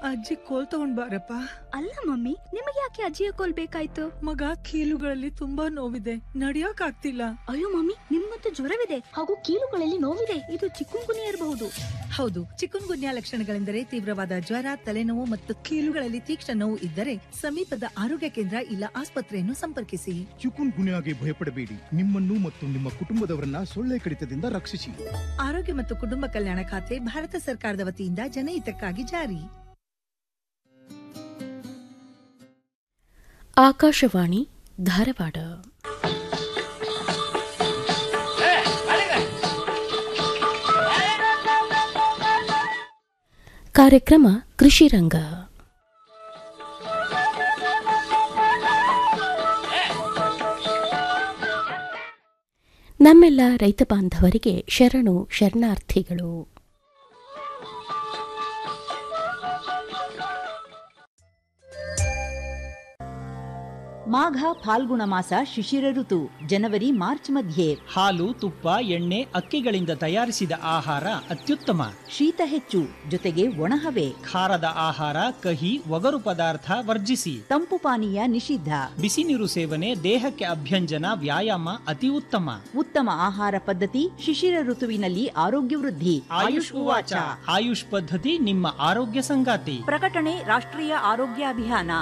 ಅಜ್ಜಿ ಕೋಲ್ ತಗೊಂಡ್ ಬಾರಪ್ಪ ಅಲ್ಲ ಮಮ್ಮಿ ನಿಮಗೆ ಯಾಕೆ ಅಜ್ಜಿಯ ಕೋಲ್ ಬೇಕಾಯ್ತು ಮಗ ಕೀಲುಗಳಲ್ಲಿ ತುಂಬಾ ನೋವಿದೆ ನಡಿಯಕ್ ಆಗ್ತಿಲ್ಲ ಅಯ್ಯೋ ಮಮ್ಮಿ ನಿಮ್ಗಂತೂ ಜ್ವರವಿದೆ ಹಾಗೂ ಕೀಲುಗಳಲ್ಲಿ ನೋವಿದೆ ಇದು ಚಿಕ್ಕುಂಗುನಿ ಇರಬಹುದು ಹೌದು ಚಿಕುನ್ ಗುನ್ಯಾ ಲಕ್ಷಣಗಳೆಂದರೆ ತೀವ್ರವಾದ ಜ್ವರ ತಲೆನೋವು ಮತ್ತು ಕೀಲುಗಳಲ್ಲಿ ತೀಕ್ಷ್ಣ ನೋವು ಇದ್ದರೆ ಸಮೀಪದ ಆರೋಗ್ಯ ಕೇಂದ್ರ ಇಲ್ಲ ಆಸ್ಪತ್ರೆಯನ್ನು ಸಂಪರ್ಕಿಸಿ ಚಿಕುನ್ ಗುನ್ಯಾಗೆ ಭಯಪಡಬೇಡಿ ನಿಮ್ಮನ್ನು ಮತ್ತು ನಿಮ್ಮ ಕುಟುಂಬದವರನ್ನ ಸೊಳ್ಳೆ ಕಡಿತದಿಂದ ರಕ್ಷಿಸಿ ಆರೋಗ್ಯ ಮತ್ತು ಕುಟುಂಬ ಕಲ್ಯಾಣ ಖಾತೆ ಭಾರತ ಸರ್ಕಾರದ ವತಿಯಿಂದ ಜನಹಿತಕ್ಕಾಗಿ ಜಾರಿ ಆಕಾಶವಾಣಿ ಧಾರವಾಡ ಕಾರ್ಯಕ್ರಮ ಕೃಷಿ ರಂಗ ನಮ್ಮೆಲ್ಲ ರೈತ ಬಾಂಧವರಿಗೆ ಶರಣು ಶರಣಾರ್ಥಿಗಳು ಮಾಘ ಫಾಲ್ಗುಣ ಮಾಸ ಶಿಶಿರ ಋತು ಜನವರಿ ಮಾರ್ಚ್ ಮಧ್ಯೆ ಹಾಲು ತುಪ್ಪ ಎಣ್ಣೆ ಅಕ್ಕಿಗಳಿಂದ ತಯಾರಿಸಿದ ಆಹಾರ ಅತ್ಯುತ್ತಮ ಶೀತ ಹೆಚ್ಚು ಜೊತೆಗೆ ಒಣಹವೆ ಖಾರದ ಆಹಾರ ಕಹಿ ಒಗರು ಪದಾರ್ಥ ವರ್ಜಿಸಿ ತಂಪು ಪಾನೀಯ ನಿಷಿದ್ಧ ಬಿಸಿ ನೀರು ಸೇವನೆ ದೇಹಕ್ಕೆ ಅಭ್ಯಂಜನ ವ್ಯಾಯಾಮ ಅತಿ ಉತ್ತಮ ಉತ್ತಮ ಆಹಾರ ಪದ್ಧತಿ ಶಿಶಿರ ಋತುವಿನಲ್ಲಿ ಆರೋಗ್ಯ ವೃದ್ಧಿ ಆಯುಷ್ ಉವಾಚ ಆಯುಷ್ ಪದ್ಧತಿ ನಿಮ್ಮ ಆರೋಗ್ಯ ಸಂಗಾತಿ ಪ್ರಕಟಣೆ ರಾಷ್ಟ್ರೀಯ ಆರೋಗ್ಯ ಅಭಿಯಾನ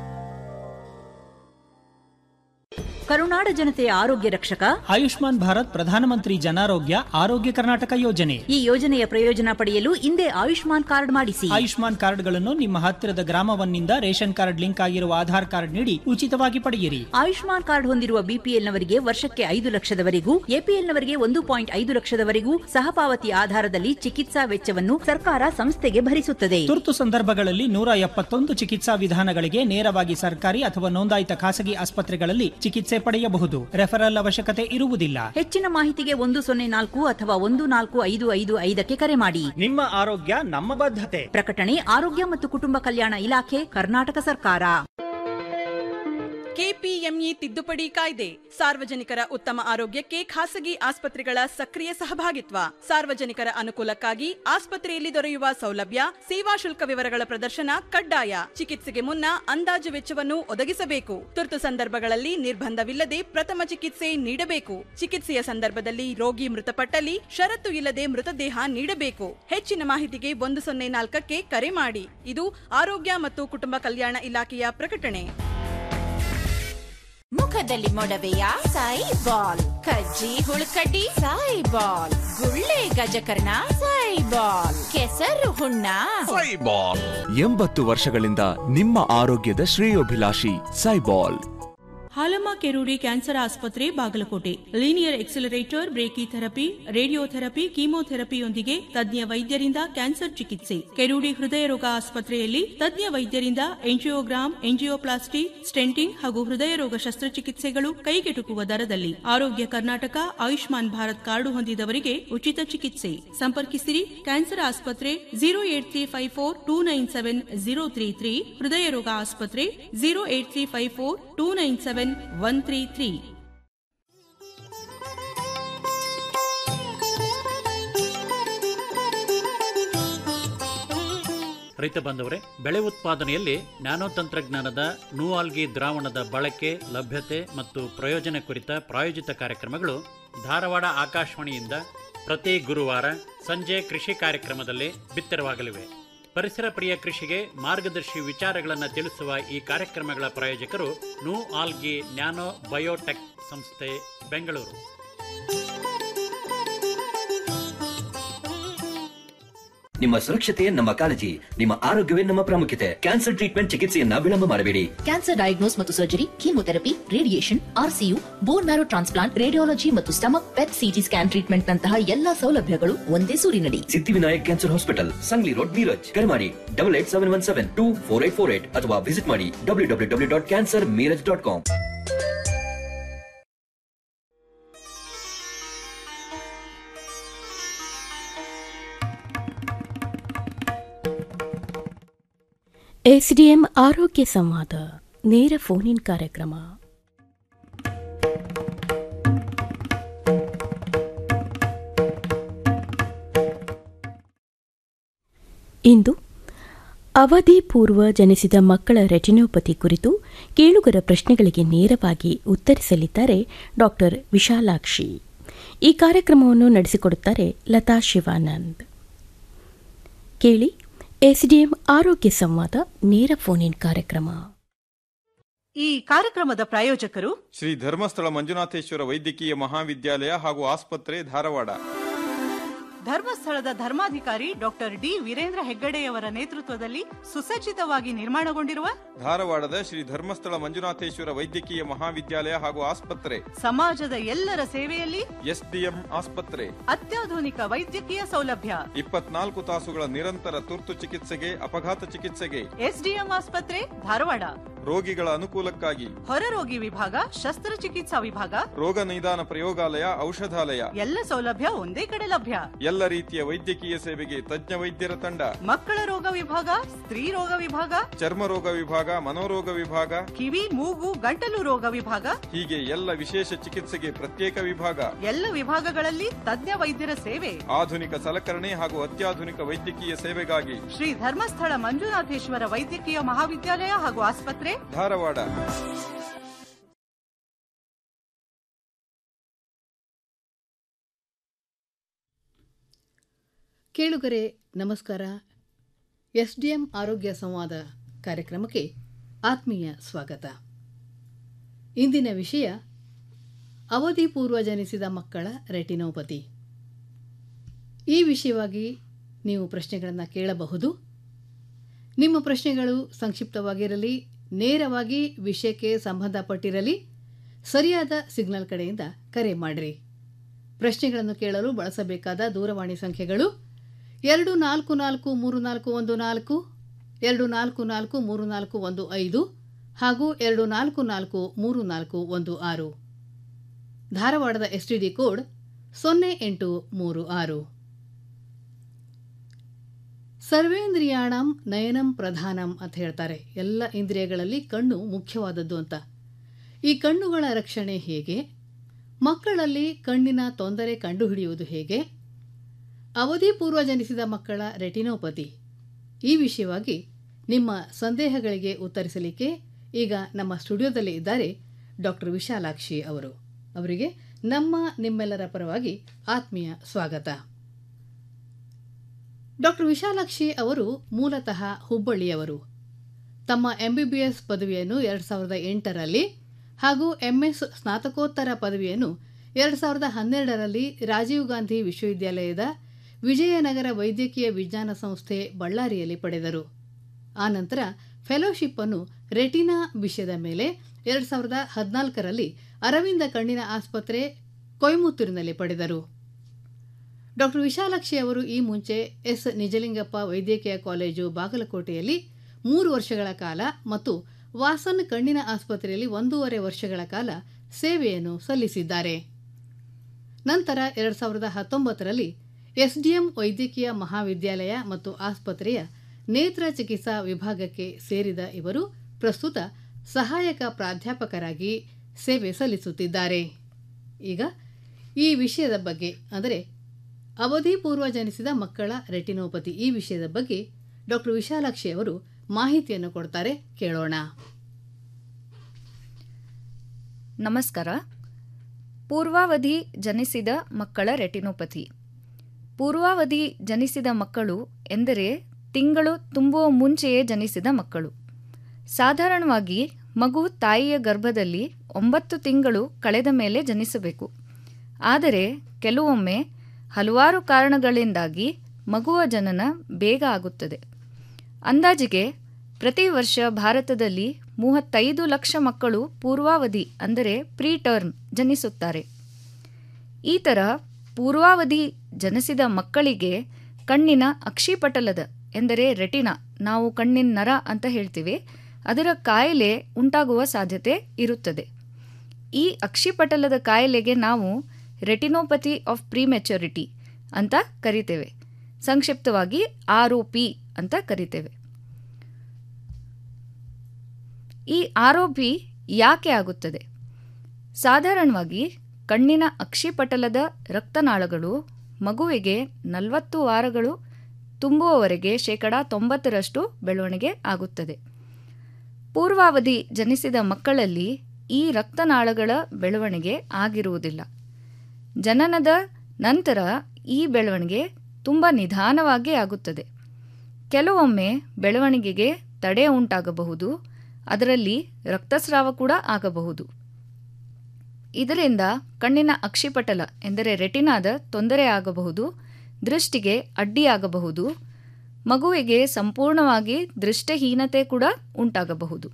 ಕರುನಾಡ ಜನತೆಯ ಆರೋಗ್ಯ ರಕ್ಷಕ ಆಯುಷ್ಮಾನ್ ಭಾರತ್ ಪ್ರಧಾನಮಂತ್ರಿ ಜನಾರೋಗ್ಯ ಆರೋಗ್ಯ ಕರ್ನಾಟಕ ಯೋಜನೆ ಈ ಯೋಜನೆಯ ಪ್ರಯೋಜನ ಪಡೆಯಲು ಹಿಂದೆ ಆಯುಷ್ಮಾನ್ ಕಾರ್ಡ್ ಮಾಡಿಸಿ ಆಯುಷ್ಮಾನ್ ಕಾರ್ಡ್ಗಳನ್ನು ನಿಮ್ಮ ಹತ್ತಿರದ ಗ್ರಾಮವನ್ನಿಂದ ರೇಷನ್ ಕಾರ್ಡ್ ಲಿಂಕ್ ಆಗಿರುವ ಆಧಾರ್ ಕಾರ್ಡ್ ನೀಡಿ ಉಚಿತವಾಗಿ ಪಡೆಯಿರಿ ಆಯುಷ್ಮಾನ್ ಕಾರ್ಡ್ ಹೊಂದಿರುವ ಬಿಪಿಎಲ್ನವರಿಗೆ ವರ್ಷಕ್ಕೆ ಐದು ಲಕ್ಷದವರೆಗೂ ಎಪಿಎಲ್ನವರಿಗೆ ಒಂದು ಪಾಯಿಂಟ್ ಐದು ಲಕ್ಷದವರೆಗೂ ಸಹಪಾವತಿ ಆಧಾರದಲ್ಲಿ ಚಿಕಿತ್ಸಾ ವೆಚ್ಚವನ್ನು ಸರ್ಕಾರ ಸಂಸ್ಥೆಗೆ ಭರಿಸುತ್ತದೆ ತುರ್ತು ಸಂದರ್ಭಗಳಲ್ಲಿ ನೂರ ಎಪ್ಪತ್ತೊಂದು ಚಿಕಿತ್ಸಾ ವಿಧಾನಗಳಿಗೆ ನೇರವಾಗಿ ಸರ್ಕಾರಿ ಅಥವಾ ನೋಂದಾಯಿತ ಖಾಸಗಿ ಆಸ್ಪತ್ರೆಗಳಲ್ಲಿ ಚಿಕಿತ್ಸೆ ಪಡೆಯಬಹುದು ರೆಫರಲ್ ಅವಶ್ಯಕತೆ ಇರುವುದಿಲ್ಲ ಹೆಚ್ಚಿನ ಮಾಹಿತಿಗೆ ಒಂದು ಸೊನ್ನೆ ನಾಲ್ಕು ಅಥವಾ ಒಂದು ನಾಲ್ಕು ಐದು ಐದು ಐದಕ್ಕೆ ಕರೆ ಮಾಡಿ ನಿಮ್ಮ ಆರೋಗ್ಯ ನಮ್ಮ ಬದ್ಧತೆ ಪ್ರಕಟಣೆ ಆರೋಗ್ಯ ಮತ್ತು ಕುಟುಂಬ ಕಲ್ಯಾಣ ಇಲಾಖೆ ಕರ್ನಾಟಕ ಸರ್ಕಾರ ಕೆಪಿಎಂಇ ತಿದ್ದುಪಡಿ ಕಾಯ್ದೆ ಸಾರ್ವಜನಿಕರ ಉತ್ತಮ ಆರೋಗ್ಯಕ್ಕೆ ಖಾಸಗಿ ಆಸ್ಪತ್ರೆಗಳ ಸಕ್ರಿಯ ಸಹಭಾಗಿತ್ವ ಸಾರ್ವಜನಿಕರ ಅನುಕೂಲಕ್ಕಾಗಿ ಆಸ್ಪತ್ರೆಯಲ್ಲಿ ದೊರೆಯುವ ಸೌಲಭ್ಯ ಸೇವಾ ಶುಲ್ಕ ವಿವರಗಳ ಪ್ರದರ್ಶನ ಕಡ್ಡಾಯ ಚಿಕಿತ್ಸೆಗೆ ಮುನ್ನ ಅಂದಾಜು ವೆಚ್ಚವನ್ನು ಒದಗಿಸಬೇಕು ತುರ್ತು ಸಂದರ್ಭಗಳಲ್ಲಿ ನಿರ್ಬಂಧವಿಲ್ಲದೆ ಪ್ರಥಮ ಚಿಕಿತ್ಸೆ ನೀಡಬೇಕು ಚಿಕಿತ್ಸೆಯ ಸಂದರ್ಭದಲ್ಲಿ ರೋಗಿ ಮೃತಪಟ್ಟಲ್ಲಿ ಷರತ್ತು ಇಲ್ಲದೆ ಮೃತದೇಹ ನೀಡಬೇಕು ಹೆಚ್ಚಿನ ಮಾಹಿತಿಗೆ ಒಂದು ಸೊನ್ನೆ ನಾಲ್ಕಕ್ಕೆ ಕರೆ ಮಾಡಿ ಇದು ಆರೋಗ್ಯ ಮತ್ತು ಕುಟುಂಬ ಕಲ್ಯಾಣ ಇಲಾಖೆಯ ಪ್ರಕಟಣೆ ಮುಖದಲ್ಲಿ ಮೊಡವೆಯ ಸಾಯಿ ಬಾಲ್ ಕಜ್ಜಿ ಹುಳುಕಡ್ಡಿ ಸಾಯಿ ಬಾಲ್ ಗುಳ್ಳೆ ಗಜಕರ್ಣ ಸಾಯಿ ಬಾಲ್ ಕೆಸರು ಹುಣ್ಣ ಸೈಬಾಲ್ ಎಂಬತ್ತು ವರ್ಷಗಳಿಂದ ನಿಮ್ಮ ಆರೋಗ್ಯದ ಶ್ರೇಯೋಭಿಲಾಷಿ ಸೈಬಾಲ್ ಹಾಲಮ್ಮ ಕೆರೂಡಿ ಕ್ಯಾನ್ಸರ್ ಆಸ್ಪತ್ರೆ Bagalkote linear accelerator brachytherapy radiotherapy ಕೀಮೋಥೆರಪಿಯೊಂದಿಗೆ ತಜ್ಞ ವೈದ್ಯರಿಂದ ಕ್ಯಾನ್ಸರ್ ಚಿಕಿತ್ಸೆ ಕೆರೂಡಿ ಹೃದಯ ರೋಗ ಆಸ್ಪತ್ರೆಯಲ್ಲಿ ತಜ್ಞ ವೈದ್ಯರಿಂದ ಎಂಜಿಯೋಗ್ರಾಮ್ ಎಂಜಿಯೋಪ್ಲಾಸ್ಟಿ ಸ್ಟೆಂಟಿಂಗ್ ಹಾಗೂ ಹೃದಯ ರೋಗ ಶಸ್ತ್ರಚಿಕಿತ್ಸೆಗಳು ಕೈಗೆಟುಕುವ ದರದಲ್ಲಿ ಆರೋಗ್ಯ ಕರ್ನಾಟಕ ಆಯುಷ್ಮಾನ್ ಭಾರತ್ ಕಾರ್ಡು ಹೊಂದಿದವರಿಗೆ ಉಚಿತ ಚಿಕಿತ್ಸೆ ಸಂಪರ್ಕಿಸಿರಿ ಕ್ಯಾನ್ಸರ್ ಆಸ್ಪತ್ರೆ zero eight three five four two nine seven zero three three ಹೃದಯ ರೋಗ ಆಸ್ಪತ್ರೆ zero eight three five four two nine seven one three three ರೈತ ಬಾಂಧವರೇ ಬೆಳೆ ಉತ್ಪಾದನೆಯಲ್ಲಿ ನ್ಯಾನೋ ತಂತ್ರಜ್ಞಾನದ ನೂಆಲ್ಗಿ ದ್ರಾವಣದ ಬಳಕೆ ಲಭ್ಯತೆ ಮತ್ತು ಪ್ರಯೋಜನ ಕುರಿತ ಪ್ರಾಯೋಜಿತ ಕಾರ್ಯಕ್ರಮಗಳು ಧಾರವಾಡ ಆಕಾಶವಾಣಿಯಿಂದ ಪ್ರತಿ ಗುರುವಾರ ಸಂಜೆ ಕೃಷಿ ಕಾರ್ಯಕ್ರಮದಲ್ಲಿ ಬಿತ್ತರವಾಗಲಿವೆ ಪರಿಸರ ಪ್ರಿಯ ಕೃಷಿಗೆ ಮಾರ್ಗದರ್ಶಿ ವಿಚಾರಗಳನ್ನು ತಿಳಿಸುವ ಈ ಕಾರ್ಯಕ್ರಮಗಳ ಪ್ರಾಯೋಜಕರು ನೂ ಆಲ್ಗಿ ನ್ಯಾನೋ ಬಯೋಟೆಕ್ ಸಂಸ್ಥೆ ಬೆಂಗಳೂರು ನಿಮ್ಮ ಸುರಕ್ಷತೆಯೇ ನಮ್ಮ ಕಾಳಜಿ ನಿಮ್ಮ ಆರೋಗ್ಯವೇ ನಮ್ಮ ಪ್ರಾಮುಖ್ಯತೆ ಕ್ಯಾನ್ಸರ್ ಟ್ರೀಟ್ಮೆಂಟ್ ಚಿಕಿತ್ಸೆಯನ್ನ ವಿಳಂಬ ಮಾಡಬೇಡಿ ಕ್ಯಾನ್ಸರ್ ಡಯಾಗ್ನೋಸ್ ಮತ್ತು surgery chemotherapy radiation RCU bone marrow transplant radiology ಮತ್ತು stomach PET CT scan treatment ನಂತಹ ಎಲ್ಲಾ ಸೌಲಭ್ಯಗಳು ಒಂದೇ ಸೂರಿನಡಿ Siddhivinayak cancer hospital Sangli road Miraj ಕರೆ ಮಾಡಿ double eight seven one seven two four eight four eight ಅಥವಾ ವಿಸಿಟ್ ಮಾಡಿ W W W dot cancer Miraj dot com SDM ಆರೋಗ್ಯ ಸಂವಾದ ನೇರ ಫೋನ್ ಇನ್ ಕಾರ್ಯಕ್ರಮ ಇಂದು ಅವಧಿ ಪೂರ್ವ ಜನಿಸಿದ ಮಕ್ಕಳ ರೆಟಿನೋಪತಿ ಕುರಿತು ಕೇಳುಗರ ಪ್ರಶ್ನೆಗಳಿಗೆ ನೇರವಾಗಿ ಉತ್ತರಿಸಲಿದ್ದಾರೆ ಡಾಕ್ಟರ್ ವಿಶಾಲಾಕ್ಷಿ ಈ ಕಾರ್ಯಕ್ರಮವನ್ನು ನಡೆಸಿಕೊಡುತ್ತಾರೆ ಲತಾ ಶಿವಾನಂದ್ ಕೇಳಿ ಎಸ್ಡಿಎಂ ಆರೋಗ್ಯ ಸಂವಾದ ನೇರ ಫೋನ್ ಇನ್ ಕಾರ್ಯಕ್ರಮ ಈ ಕಾರ್ಯಕ್ರಮದ ಪ್ರಾಯೋಜಕರು ಶ್ರೀ ಧರ್ಮಸ್ಥಳ ಮಂಜುನಾಥೇಶ್ವರ ವೈದ್ಯಕೀಯ ಮಹಾವಿದ್ಯಾಲಯ ಹಾಗೂ ಆಸ್ಪತ್ರೆ ಧಾರವಾಡ ಧರ್ಮಸ್ಥಳದ ಧರ್ಮಾಧಿಕಾರಿ ಡಾಕ್ಟರ್ ಡಿ ವೀರೇಂದ್ರ ಹೆಗ್ಗಡೆಯವರ ನೇತೃತ್ವದಲ್ಲಿ ಸುಸಜ್ಜಿತವಾಗಿ ನಿರ್ಮಾಣಗೊಂಡಿರುವ ಧಾರವಾಡದ ಶ್ರೀ ಧರ್ಮಸ್ಥಳ ಮಂಜುನಾಥೇಶ್ವರ ವೈದ್ಯಕೀಯ ಮಹಾವಿದ್ಯಾಲಯ ಹಾಗೂ ಆಸ್ಪತ್ರೆ ಸಮಾಜದ ಎಲ್ಲರ ಸೇವೆಯಲ್ಲಿ ಎಸ್ಡಿಎಂ ಆಸ್ಪತ್ರೆ ಅತ್ಯಾಧುನಿಕ ವೈದ್ಯಕೀಯ ಸೌಲಭ್ಯ ಇಪ್ಪತ್ನಾಲ್ಕು ತಾಸುಗಳ ನಿರಂತರ ತುರ್ತು ಚಿಕಿತ್ಸೆಗೆ ಅಪಘಾತ ಚಿಕಿತ್ಸೆಗೆ ಎಸ್ಡಿಎಂ ಆಸ್ಪತ್ರೆ ಧಾರವಾಡ ರೋಗಿಗಳ ಅನುಕೂಲಕ್ಕಾಗಿ ಹೊರರೋಗಿ ವಿಭಾಗ ಶಸ್ತ್ರಚಿಕಿತ್ಸಾ ವಿಭಾಗ ರೋಗ ನಿದಾನ ಪ್ರಯೋಗಾಲಯ ಔಷಧಾಲಯ ಎಲ್ಲ ಸೌಲಭ್ಯ ಒಂದೇ ಕಡೆ ಲಭ್ಯ ಎಲ್ಲ ರೀತಿಯ ವೈದ್ಯಕೀಯ ಸೇವೆಗೆ ತಜ್ಞ ವೈದ್ಯರ ತಂಡ ಮಕ್ಕಳ ರೋಗ ವಿಭಾಗ ಸ್ತ್ರೀ ರೋಗ ವಿಭಾಗ ಚರ್ಮ ರೋಗ ವಿಭಾಗ ಮನೋರೋಗ ವಿಭಾಗ ಕಿವಿ ಮೂಗು ಗಂಟಲು ರೋಗ ವಿಭಾಗ ಹೀಗೆ ಎಲ್ಲ ವಿಶೇಷ ಚಿಕಿತ್ಸೆಗೆ ಪ್ರತ್ಯೇಕ ವಿಭಾಗ ಎಲ್ಲ ವಿಭಾಗಗಳಲ್ಲಿ ತಜ್ಞ ವೈದ್ಯರ ಸೇವೆ ಆಧುನಿಕ ಸಲಕರಣೆ ಹಾಗೂ ಅತ್ಯಾಧುನಿಕ ವೈದ್ಯಕೀಯ ಸೇವೆಗಾಗಿ ಶ್ರೀ ಧರ್ಮಸ್ಥಳ ಮಂಜುನಾಥೇಶ್ವರ ವೈದ್ಯಕೀಯ ಮಹಾವಿದ್ಯಾಲಯ ಹಾಗೂ ಆಸ್ಪತ್ರೆ ಧಾರವಾಡ ಕೇಳುಗರೆ ನಮಸ್ಕಾರ ಎಸ್ ಡಿ ಎಂ ಆರೋಗ್ಯ ಸಂವಾದ ಕಾರ್ಯಕ್ರಮಕ್ಕೆ ಆತ್ಮೀಯ ಸ್ವಾಗತ ಇಂದಿನ ವಿಷಯ ಅವಧಿ ಪೂರ್ವ ಜನಿಸಿದ ಮಕ್ಕಳ ರೆಟಿನೋಪತಿ ಈ ವಿಷಯವಾಗಿ ನೀವು ಪ್ರಶ್ನೆಗಳನ್ನು ಕೇಳಬಹುದು ನಿಮ್ಮ ಪ್ರಶ್ನೆಗಳು ಸಂಕ್ಷಿಪ್ತವಾಗಿರಲಿ ನೇರವಾಗಿ ವಿಷಯಕ್ಕೆ ಸಂಬಂಧಪಟ್ಟಿರಲಿ ಸರಿಯಾದ ಸಿಗ್ನಲ್ ಕಡೆಯಿಂದ ಕರೆ ಮಾಡಿರಿ ಪ್ರಶ್ನೆಗಳನ್ನು ಕೇಳಲು ಬಳಸಬೇಕಾದ ದೂರವಾಣಿ ಸಂಖ್ಯೆಗಳು ಎರಡು ನಾಲ್ಕು ನಾಲ್ಕು ಮೂರು ನಾಲ್ಕು ಒಂದು ನಾಲ್ಕು ಎರಡು ನಾಲ್ಕು ನಾಲ್ಕು ಮೂರು ನಾಲ್ಕು ಒಂದು ಐದು ಹಾಗೂ ಎರಡು ನಾಲ್ಕು ನಾಲ್ಕು ಮೂರು ನಾಲ್ಕು ಒಂದು ಆರು ಧಾರವಾಡದ ಎಸ್ಟಿಡಿ ಕೋಡ್ ಸೊನ್ನೆ ಎಂಟು ಮೂರು ಆರು ಸರ್ವೇಂದ್ರಿಯಾಣಂ ನಯನಂ ಪ್ರಧಾನಂ ಅಂತ ಹೇಳ್ತಾರೆ ಎಲ್ಲ ಇಂದ್ರಿಯಗಳಲ್ಲಿ ಕಣ್ಣು ಮುಖ್ಯವಾದದ್ದು ಅಂತ ಈ ಕಣ್ಣುಗಳ ರಕ್ಷಣೆ ಹೇಗೆ ಮಕ್ಕಳಲ್ಲಿ ಕಣ್ಣಿನ ತೊಂದರೆ ಕಂಡುಹಿಡಿಯುವುದು ಹೇಗೆ ಅವಧಿ ಪೂರ್ವ ಜನಿಸಿದ ಮಕ್ಕಳ ರೆಟಿನೋಪತಿ ಈ ವಿಷಯವಾಗಿ ನಿಮ್ಮ ಸಂದೇಹಗಳಿಗೆ ಉತ್ತರಿಸಲಿಕ್ಕೆ ಈಗ ನಮ್ಮ ಸ್ಟುಡಿಯೋದಲ್ಲಿ ಇದ್ದಾರೆ ಡಾಕ್ಟರ್ ವಿಶಾಲಾಕ್ಷಿ ಅವರು ಅವರಿಗೆ ನಮ್ಮ ನಿಮ್ಮೆಲ್ಲರ ಪರವಾಗಿ ಆತ್ಮೀಯ ಸ್ವಾಗತ ಡಾಕ್ಟರ್ ವಿಶಾಲಾಕ್ಷಿ ಅವರು ಮೂಲತಃ ಹುಬ್ಬಳ್ಳಿಯವರು ತಮ್ಮ ಎಂಬಿಬಿಎಸ್ ಪದವಿಯನ್ನು ಎರಡು ಸಾವಿರದ ಎಂಟರಲ್ಲಿ ಹಾಗೂ ಎಂಎಸ್ ಸ್ನಾತಕೋತ್ತರ ಪದವಿಯನ್ನು ಎರಡು ಸಾವಿರದ ಹನ್ನೆರಡರಲ್ಲಿ ರಾಜೀವ್ ಗಾಂಧಿ ವಿಶ್ವವಿದ್ಯಾಲಯದ ವಿಜಯನಗರ ವೈದ್ಯಕೀಯ ವಿಜ್ಞಾನ ಸಂಸ್ಥೆ ಬಳ್ಳಾರಿಯಲ್ಲಿ ಪಡೆದರು ಆನಂತರ ಫೆಲೋಶಿಪ್ ಅನ್ನು ರೆಟಿನಾ ವಿಷಯದ ಮೇಲೆ ಎರಡು ಸಾವಿರದ ಹದಿನಾಲ್ಕರಲ್ಲಿ ಅರವಿಂದ ಕಣ್ಣಿನ ಆಸ್ಪತ್ರೆ ಕೊಯಮತ್ತೂರಿನಲ್ಲಿ ಪಡೆದರು ಡಾಕ್ಟರ್ ವಿಶಾಲಾಕ್ಷಿ ಅವರು ಈ ಮುಂಚೆ ಎಸ್ ನಿಜಲಿಂಗಪ್ಪ ವೈದ್ಯಕೀಯ ಕಾಲೇಜು ಬಾಗಲಕೋಟೆಯಲ್ಲಿ ಮೂರು ವರ್ಷಗಳ ಕಾಲ ಮತ್ತು ವಾಸನ್ ಕಣ್ಣಿನ ಆಸ್ಪತ್ರೆಯಲ್ಲಿ ಒಂದೂವರೆ ವರ್ಷಗಳ ಕಾಲ ಸೇವೆಯನ್ನು ಸಲ್ಲಿಸಿದ್ದಾರೆ ನಂತರ ಎರಡು ಸಾವಿರದ ಹತ್ತೊಂಬತ್ತರಲ್ಲಿ ಎಸ್ಡಿಎಂ ವೈದ್ಯಕೀಯ ಮಹಾವಿದ್ಯಾಲಯ ಮತ್ತು ಆಸ್ಪತ್ರೆಯ ನೇತ್ರ ಚಿಕಿತ್ಸಾ ವಿಭಾಗಕ್ಕೆ ಸೇರಿದ ಇವರು ಪ್ರಸ್ತುತ ಸಹಾಯಕ ಪ್ರಾಧ್ಯಾಪಕರಾಗಿ ಸೇವೆ ಸಲ್ಲಿಸುತ್ತಿದ್ದಾರೆ ಈಗ ಈ ವಿಷಯದ ಬಗ್ಗೆ ಅಂದರೆ ಅವಧಿ ಪೂರ್ವ ಜನಿಸಿದ ಮಕ್ಕಳ ರೆಟಿನೋಪತಿ ಈ ವಿಷಯದ ಬಗ್ಗೆ ಡಾಕ್ಟರ್ ವಿಶಾಲಾಕ್ಷಿ ಅವರು ಮಾಹಿತಿಯನ್ನು ಕೊಡ್ತಾರೆ ಕೇಳೋಣ ನಮಸ್ಕಾರ ಪೂರ್ವಾವಧಿ ಜನಿಸಿದ ಮಕ್ಕಳ ರೆಟಿನೋಪತಿ ಪೂರ್ವಾವಧಿ ಜನಿಸಿದ ಮಕ್ಕಳು ಎಂದರೆ ತಿಂಗಳು ತುಂಬುವ ಮುಂಚೆಯೇ ಜನಿಸಿದ ಮಕ್ಕಳು ಸಾಧಾರಣವಾಗಿ ಮಗು ತಾಯಿಯ ಗರ್ಭದಲ್ಲಿ ಒಂಬತ್ತು ತಿಂಗಳು ಕಳೆದ ಮೇಲೆ ಜನಿಸಬೇಕು ಆದರೆ ಕೆಲವೊಮ್ಮೆ ಹಲವಾರು ಕಾರಣಗಳಿಂದಾಗಿ ಮಗುವ ಜನನ ಬೇಗ ಆಗುತ್ತದೆ ಅಂದಾಜಿಗೆ ಪ್ರತಿ ವರ್ಷ ಭಾರತದಲ್ಲಿ ಮೂವತ್ತೈದು ಲಕ್ಷ ಮಕ್ಕಳು ಪೂರ್ವಾವಧಿ ಅಂದರೆ ಪ್ರೀ ಟರ್ಮ್ ಜನಿಸುತ್ತಾರೆ ಈ ಥರ ಪೂರ್ವಾವಧಿ ಜನಿಸಿದ ಮಕ್ಕಳಿಗೆ ಕಣ್ಣಿನ ಅಕ್ಷಿಪಟಲದ ಎಂದರೆ ರೆಟಿನಾ ನಾವು ಕಣ್ಣಿನ ನರ ಅಂತ ಹೇಳ್ತೀವಿ ಅದರ ಕಾಯಿಲೆ ಉಂಟಾಗುವ ಸಾಧ್ಯತೆ ಇರುತ್ತದೆ ಈ ಅಕ್ಷಿಪಟಲದ ಕಾಯಿಲೆಗೆ ನಾವು ರೆಟಿನೋಪತಿ ಆಫ್ ಪ್ರಿಮೆಚುರಿಟಿ ಅಂತ ಕರಿತೇವೆ ಸಂಕ್ಷಿಪ್ತವಾಗಿ ಆರ್ ಒ ಪಿ ಅಂತ ಕರಿತೇವೆ ಈ ಆರ್ ಒ ಪಿ ಯಾಕೆ ಆಗುತ್ತದೆ ಸಾಧಾರಣವಾಗಿ ಕಣ್ಣಿನ ಅಕ್ಷಿಪಟಲದ ರಕ್ತನಾಳಗಳು ಮಗುವಿಗೆ ನಲವತ್ತು ವಾರಗಳು ತುಂಬುವವರೆಗೆ ಶೇಕಡ ತೊಂಬತ್ತರಷ್ಟು ಬೆಳವಣಿಗೆ ಆಗುತ್ತದೆ ಪೂರ್ವಾವಧಿ ಜನಿಸಿದ ಮಕ್ಕಳಲ್ಲಿ ಈ ರಕ್ತನಾಳಗಳ ಬೆಳವಣಿಗೆ ಆಗಿರುವುದಿಲ್ಲ ಜನನದ ನಂತರ ಈ ಬೆಳವಣಿಗೆ ತುಂಬ ನಿಧಾನವಾಗಿ ಆಗುತ್ತದೆ ಕೆಲವೊಮ್ಮೆ ಬೆಳವಣಿಗೆಗೆ ತಡೆ ಉಂಟಾಗಬಹುದು ಅದರಲ್ಲಿ ರಕ್ತಸ್ರಾವ ಕೂಡ ಆಗಬಹುದು ಇದರಿಂದ ಕಣ್ಣಿನ ಅಕ್ಷಿಪಟಲ ಎಂದರೆ ರೆಟಿನಾದ ತೊಂದರೆ ಆಗಬಹುದು ದೃಷ್ಟಿಗೆ ಅಡ್ಡಿಯಾಗಬಹುದು ಮಗುವಿಗೆ ಸಂಪೂರ್ಣವಾಗಿ ದೃಷ್ಟಿಹೀನತೆ ಕೂಡ ಉಂಟಾಗಬಹುದು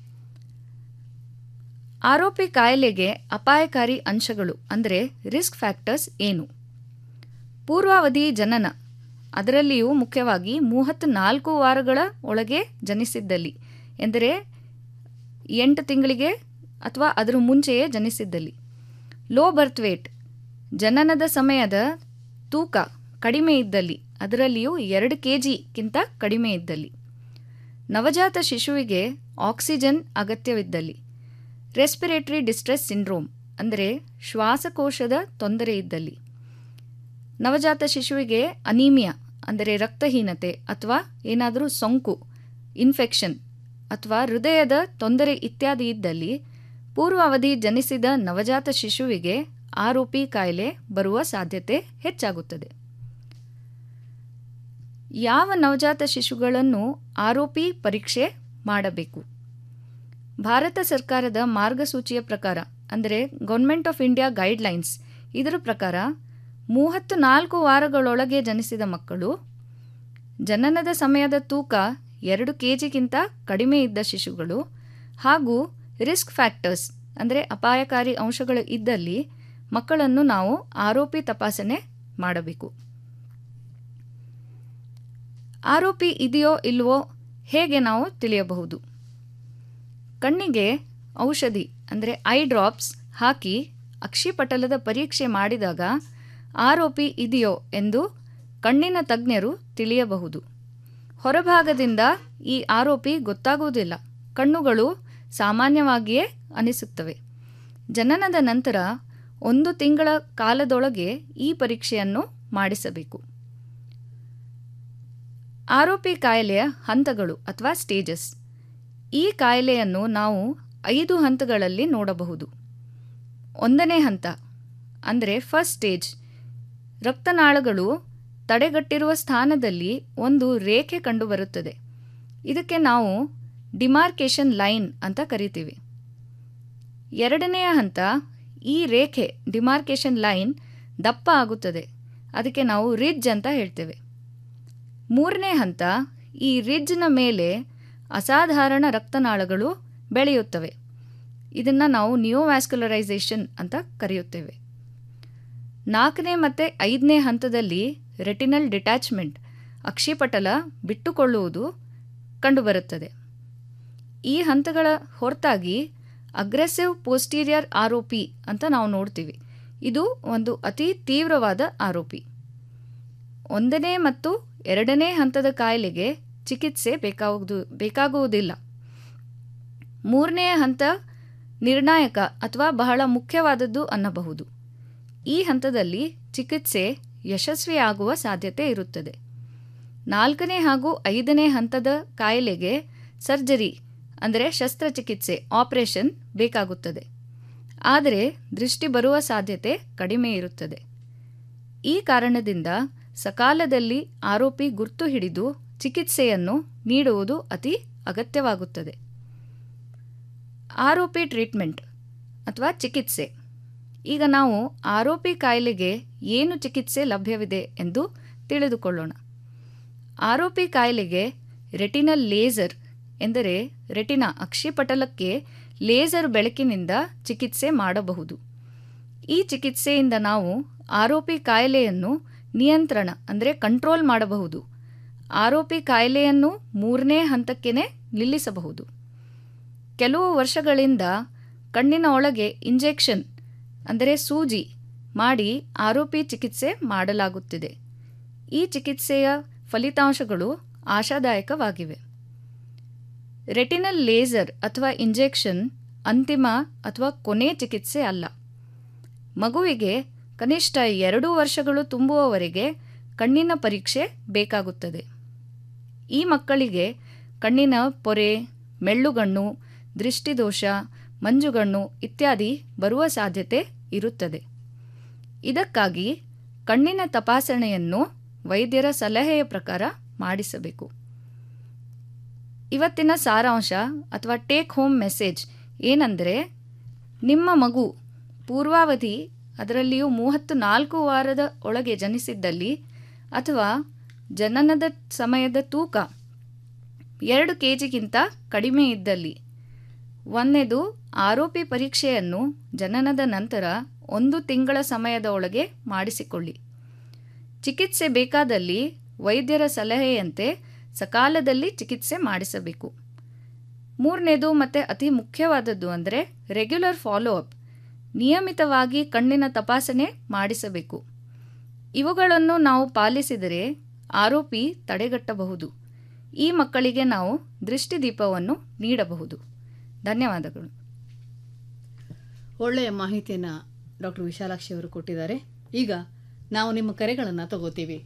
ಆರೋಪಿ ಕಾಯಿಲೆಗೆ ಅಪಾಯಕಾರಿ ಅಂಶಗಳು ಅಂದರೆ ರಿಸ್ಕ್ ಫ್ಯಾಕ್ಟರ್ಸ್ ಏನು ಪೂರ್ವಾವಧಿ ಜನನ ಅದರಲ್ಲಿಯೂ ಮುಖ್ಯವಾಗಿ ಮೂವತ್ತ್ನಾಲ್ಕು ವಾರಗಳ ಒಳಗೆ ಜನಿಸಿದ್ದಲ್ಲಿ ಎಂದರೆ ಎಂಟು ತಿಂಗಳಿಗೆ ಅಥವಾ ಅದರ ಮುಂಚೆಯೇ ಜನಿಸಿದ್ದಲ್ಲಿ ಲೋ ಬರ್ತ್ ವೇಟ್ ಜನನದ ಸಮಯದ ತೂಕ ಕಡಿಮೆ ಇದ್ದಲ್ಲಿ ಅದರಲ್ಲಿಯೂ ಎರಡು ಕೆ ಜಿಗಿಂತ ಕಡಿಮೆ ಇದ್ದಲ್ಲಿ ನವಜಾತ ಶಿಶುವಿಗೆ ಆಕ್ಸಿಜನ್ ಅಗತ್ಯವಿದ್ದಲ್ಲಿ ರೆಸ್ಪಿರೇಟರಿ ಡಿಸ್ಟ್ರೆಸ್ ಸಿಂಡ್ರೋಮ್ ಅಂದರೆ ಶ್ವಾಸಕೋಶದ ತೊಂದರೆ ಇದ್ದಲ್ಲಿ ನವಜಾತ ಶಿಶುವಿಗೆ ಅನೀಮಿಯಾ ಅಂದರೆ ರಕ್ತಹೀನತೆ ಅಥವಾ ಏನಾದರೂ ಸೋಂಕು ಇನ್ಫೆಕ್ಷನ್ ಅಥವಾ ಹೃದಯದ ತೊಂದರೆ ಇತ್ಯಾದಿ ಇದ್ದಲ್ಲಿ ಪೂರ್ವಾವಧಿ ಜನಿಸಿದ ನವಜಾತ ಶಿಶುವಿಗೆ ಆರೋಪಿ ಕಾಯಿಲೆ ಬರುವ ಸಾಧ್ಯತೆ ಹೆಚ್ಚಾಗುತ್ತದೆ ಯಾವ ನವಜಾತ ಶಿಶುಗಳನ್ನು ಆರೋಪಿ ಪರೀಕ್ಷೆ ಮಾಡಬೇಕು ಭಾರತ ಸರ್ಕಾರದ ಮಾರ್ಗಸೂಚಿಯ ಪ್ರಕಾರ ಅಂದರೆ ಗೌರ್ಮೆಂಟ್ ಆಫ್ ಇಂಡಿಯಾ ಗೈಡ್ಲೈನ್ಸ್ ಇದರ ಪ್ರಕಾರ ಮೂವತ್ತು ನಾಲ್ಕು ವಾರಗಳೊಳಗೆ ಜನಿಸಿದ ಮಕ್ಕಳು ಜನನದ ಸಮಯದ ತೂಕ ಎರಡು ಕೆ ಜಿಗಿಂತ ಕಡಿಮೆ ಇದ್ದ ಶಿಶುಗಳು ಹಾಗೂ ರಿಸ್ಕ್ ಫ್ಯಾಕ್ಟರ್ಸ್ ಅಂದರೆ ಅಪಾಯಕಾರಿ ಅಂಶಗಳು ಇದ್ದಲ್ಲಿ ಮಕ್ಕಳನ್ನು ನಾವು ಆರೋಪಿ ತಪಾಸಣೆ ಮಾಡಬೇಕು ಆರೋಪಿ ಇದೆಯೋ ಇಲ್ವೋ ಹೇಗೆ ನಾವು ತಿಳಿಯಬಹುದು ಕಣ್ಣಿಗೆ ಔಷಧಿ ಅಂದರೆ ಐ ಡ್ರಾಪ್ಸ್ ಹಾಕಿ ಅಕ್ಷಿಪಟಲದ ಪರೀಕ್ಷೆ ಮಾಡಿದಾಗ ಆರೋಪಿ ಇದೆಯೋ ಎಂದು ಕಣ್ಣಿನ ತಜ್ಞರು ತಿಳಿಯಬಹುದು ಹೊರಭಾಗದಿಂದ ಈ ಆರೋಪಿ ಗೊತ್ತಾಗುವುದಿಲ್ಲ ಕಣ್ಣುಗಳು ಸಾಮಾನ್ಯವಾಗಿಯೇ ಅನಿಸುತ್ತವೆ ಜನನದ ನಂತರ ಒಂದು ತಿಂಗಳ ಕಾಲದೊಳಗೆ ಈ ಪರೀಕ್ಷೆಯನ್ನು ಮಾಡಿಸಬೇಕು ಆರೋಪಿ ಕಾಯಿಲೆಯ ಹಂತಗಳು ಅಥವಾ ಸ್ಟೇಜಸ್ ಈ ಕಾಯಿಲೆಯನ್ನು ನಾವು ಐದು ಹಂತಗಳಲ್ಲಿ ನೋಡಬಹುದು ಒಂದನೇ ಹಂತ ಅಂದರೆ ಫಸ್ಟ್ ಸ್ಟೇಜ್ ರಕ್ತನಾಳಗಳು ತಡೆಗಟ್ಟಿರುವ ಸ್ಥಾನದಲ್ಲಿ ಒಂದು ರೇಖೆ ಕಂಡುಬರುತ್ತದೆ ಇದಕ್ಕೆ ನಾವು ಡಿಮಾರ್ಕೇಶನ್ ಲೈನ್ ಅಂತ ಕರಿತೀವಿ ಎರಡನೆಯ ಹಂತ ಈ ರೇಖೆ ಡಿಮಾರ್ಕೇಶನ್ ಲೈನ್ ದಪ್ಪ ಆಗುತ್ತದೆ ಅದಕ್ಕೆ ನಾವು ರಿಡ್ಜ್ ಅಂತ ಹೇಳ್ತೇವೆ ಮೂರನೇ ಹಂತ ಈ ರಿಡ್ಜ್ನ ಮೇಲೆ ಅಸಾಧಾರಣ ರಕ್ತನಾಳಗಳು ಬೆಳೆಯುತ್ತವೆ ಇದನ್ನು ನಾವು ನಿಯೋವ್ಯಾಸ್ಕ್ಯುಲರೈಸೇಷನ್ ಅಂತ ಕರೆಯುತ್ತೇವೆ ನಾಲ್ಕನೇ ಮತ್ತು ಐದನೇ ಹಂತದಲ್ಲಿ ರೆಟಿನಲ್ ಡಿಟ್ಯಾಚ್ಮೆಂಟ್ ಅಕ್ಷಿಪಟಲ ಬಿಟ್ಟುಕೊಳ್ಳುವುದು ಕಂಡುಬರುತ್ತದೆ ಈ ಹಂತಗಳ ಹೊರತಾಗಿ ಅಗ್ರೆಸಿವ್ ಪೋಸ್ಟೀರಿಯರ್ ಆರೋಪಿ ಅಂತ ನಾವು ನೋಡ್ತೀವಿ ಇದು ಒಂದು ಅತಿ ತೀವ್ರವಾದ ಆರೋಪಿ ಒಂದನೇ ಮತ್ತು ಎರಡನೇ ಹಂತದ ಕಾಯಿಲೆಗೆ ಚಿಕಿತ್ಸೆ ಬೇಕಾಗುವುದು ಬೇಕಾಗುವುದಿಲ್ಲ ಮೂರನೆಯ ಹಂತ ನಿರ್ಣಾಯಕ ಅಥವಾ ಬಹಳ ಮುಖ್ಯವಾದದ್ದು ಅನ್ನಬಹುದು ಈ ಹಂತದಲ್ಲಿ ಚಿಕಿತ್ಸೆ ಯಶಸ್ವಿಯಾಗುವ ಸಾಧ್ಯತೆ ಇರುತ್ತದೆ ನಾಲ್ಕನೇ ಹಾಗೂ ಐದನೇ ಹಂತದ ಕಾಯಿಲೆಗೆ ಸರ್ಜರಿ ಅಂದರೆ ಶಸ್ತ್ರಚಿಕಿತ್ಸೆ ಆಪರೇಷನ್ ಬೇಕಾಗುತ್ತದೆ ಆದರೆ ದೃಷ್ಟಿ ಬರುವ ಸಾಧ್ಯತೆ ಕಡಿಮೆ ಇರುತ್ತದೆ ಈ ಕಾರಣದಿಂದ ಸಕಾಲದಲ್ಲಿ ಆರೋಪಿ ಗುರ್ತು ಹಿಡಿದು ಚಿಕಿತ್ಸೆಯನ್ನು ನೀಡುವುದು ಅತಿ ಅಗತ್ಯವಾಗುತ್ತದೆ ಆರೋಪಿ ಟ್ರೀಟ್ಮೆಂಟ್ ಅಥವಾ ಚಿಕಿತ್ಸೆ ಈಗ ನಾವು ಆರೋಪಿ ಕಾಯಿಲೆಗೆ ಏನು ಚಿಕಿತ್ಸೆ ಲಭ್ಯವಿದೆ ಎಂದು ತಿಳಿದುಕೊಳ್ಳೋಣ ಆರೋಪಿ ಕಾಯಿಲೆಗೆ ರೆಟಿನಲ್ ಲೇಸರ್ ಎಂದರೆ ರೆಟಿನಾ ಅಕ್ಷಿಪಟಲಕ್ಕೆ ಲೇಸರ್ ಬೆಳಕಿನಿಂದ ಚಿಕಿತ್ಸೆ ಮಾಡಬಹುದು ಈ ಚಿಕಿತ್ಸೆಯಿಂದ ನಾವು ಆರೋಪಿ ಕಾಯಿಲೆಯನ್ನು ನಿಯಂತ್ರಣ ಅಂದರೆ ಕಂಟ್ರೋಲ್ ಮಾಡಬಹುದು ಆರೋಪಿ ಕಾಯಿಲೆಯನ್ನು ಮೂರನೇ ಹಂತಕ್ಕೇ ನಿಲ್ಲಿಸಬಹುದು ಕೆಲವು ವರ್ಷಗಳಿಂದ ಕಣ್ಣಿನ ಒಳಗೆ ಇಂಜೆಕ್ಷನ್ ಅಂದರೆ ಸೂಜಿ ಮಾಡಿ ಆರೋಪಿ ಚಿಕಿತ್ಸೆ ಮಾಡಲಾಗುತ್ತಿದೆ ಈ ಚಿಕಿತ್ಸೆಯ ಫಲಿತಾಂಶಗಳು ಆಶಾದಾಯಕವಾಗಿವೆ ರೆಟಿನಲ್ ಲೇಸರ್ ಅಥವಾ ಇಂಜೆಕ್ಷನ್ ಅಂತಿಮ ಅಥವಾ ಕೊನೆ ಚಿಕಿತ್ಸೆ ಅಲ್ಲ ಮಗುವಿಗೆ ಕನಿಷ್ಠ ಎರಡು ವರ್ಷಗಳು ತುಂಬುವವರೆಗೆ ಕಣ್ಣಿನ ಪರೀಕ್ಷೆ ಬೇಕಾಗುತ್ತದೆ ಈ ಮಕ್ಕಳಿಗೆ ಕಣ್ಣಿನ ಪೊರೆ ಮೆಳ್ಳುಗಣ್ಣು ದೃಷ್ಟಿದೋಷ ಮಂಜುಗಣ್ಣು ಇತ್ಯಾದಿ ಬರುವ ಸಾಧ್ಯತೆ ಇರುತ್ತದೆ ಇದಕ್ಕಾಗಿ ಕಣ್ಣಿನ ತಪಾಸಣೆಯನ್ನು ವೈದ್ಯರ ಸಲಹೆಯ ಪ್ರಕಾರ ಮಾಡಿಸಬೇಕು ಇವತ್ತಿನ ಸಾರಾಂಶ ಅಥವಾ ಟೇಕ್ ಹೋಮ್ ಮೆಸೇಜ್ ಏನಂದರೆ ನಿಮ್ಮ ಮಗು ಪೂರ್ವಾವಧಿ ಅದರಲ್ಲಿಯೂ ಮೂವತ್ತು ನಾಲ್ಕು ವಾರದ ಒಳಗೆ ಜನಿಸಿದ್ದಲ್ಲಿ ಅಥವಾ ಜನನದ ಸಮಯದ ತೂಕ ಎರಡು ಕೆ ಜಿಗಿಂತ ಕಡಿಮೆ ಇದ್ದಲ್ಲಿ ಒಂದನೇದು ಆರೋಪಿ ಪರೀಕ್ಷೆಯನ್ನು ಜನನದ ನಂತರ ಒಂದು ತಿಂಗಳ ಸಮಯದ ಒಳಗೆ ಮಾಡಿಸಿಕೊಳ್ಳಿ ಚಿಕಿತ್ಸೆ ಬೇಕಾದಲ್ಲಿ ವೈದ್ಯರ ಸಲಹೆಯಂತೆ ಸಕಾಲದಲ್ಲಿ ಚಿಕಿತ್ಸೆ ಮಾಡಿಸಬೇಕು ಮೂರನೇದು ಮತ್ತು ಅತಿ ಮುಖ್ಯವಾದದ್ದು ಅಂದರೆ ರೆಗ್ಯುಲರ್ ಫಾಲೋಅಪ್ ನಿಯಮಿತವಾಗಿ ಕಣ್ಣಿನ ತಪಾಸಣೆ ಮಾಡಿಸಬೇಕು ಇವುಗಳನ್ನು ನಾವು ಪಾಲಿಸಿದರೆ ಆರೋಪಿ ತಡೆಗಟ್ಟಬಹುದು ಈ ಮಕ್ಕಳಿಗೆ ನಾವು ದೃಷ್ಟಿದೀಪವನ್ನು ನೀಡಬಹುದು ಧನ್ಯವಾದಗಳು ಒಳ್ಳೆಯ ಮಾಹಿತಿಯನ್ನು ಡಾಕ್ಟರ್ ವಿಶಾಲಾಕ್ಷಿ ಅವರು ಕೊಟ್ಟಿದ್ದಾರೆ ಈಗ ನಾವು ನಿಮ್ಮ ಕರೆಗಳನ್ನು ತಗೋತೀವಿ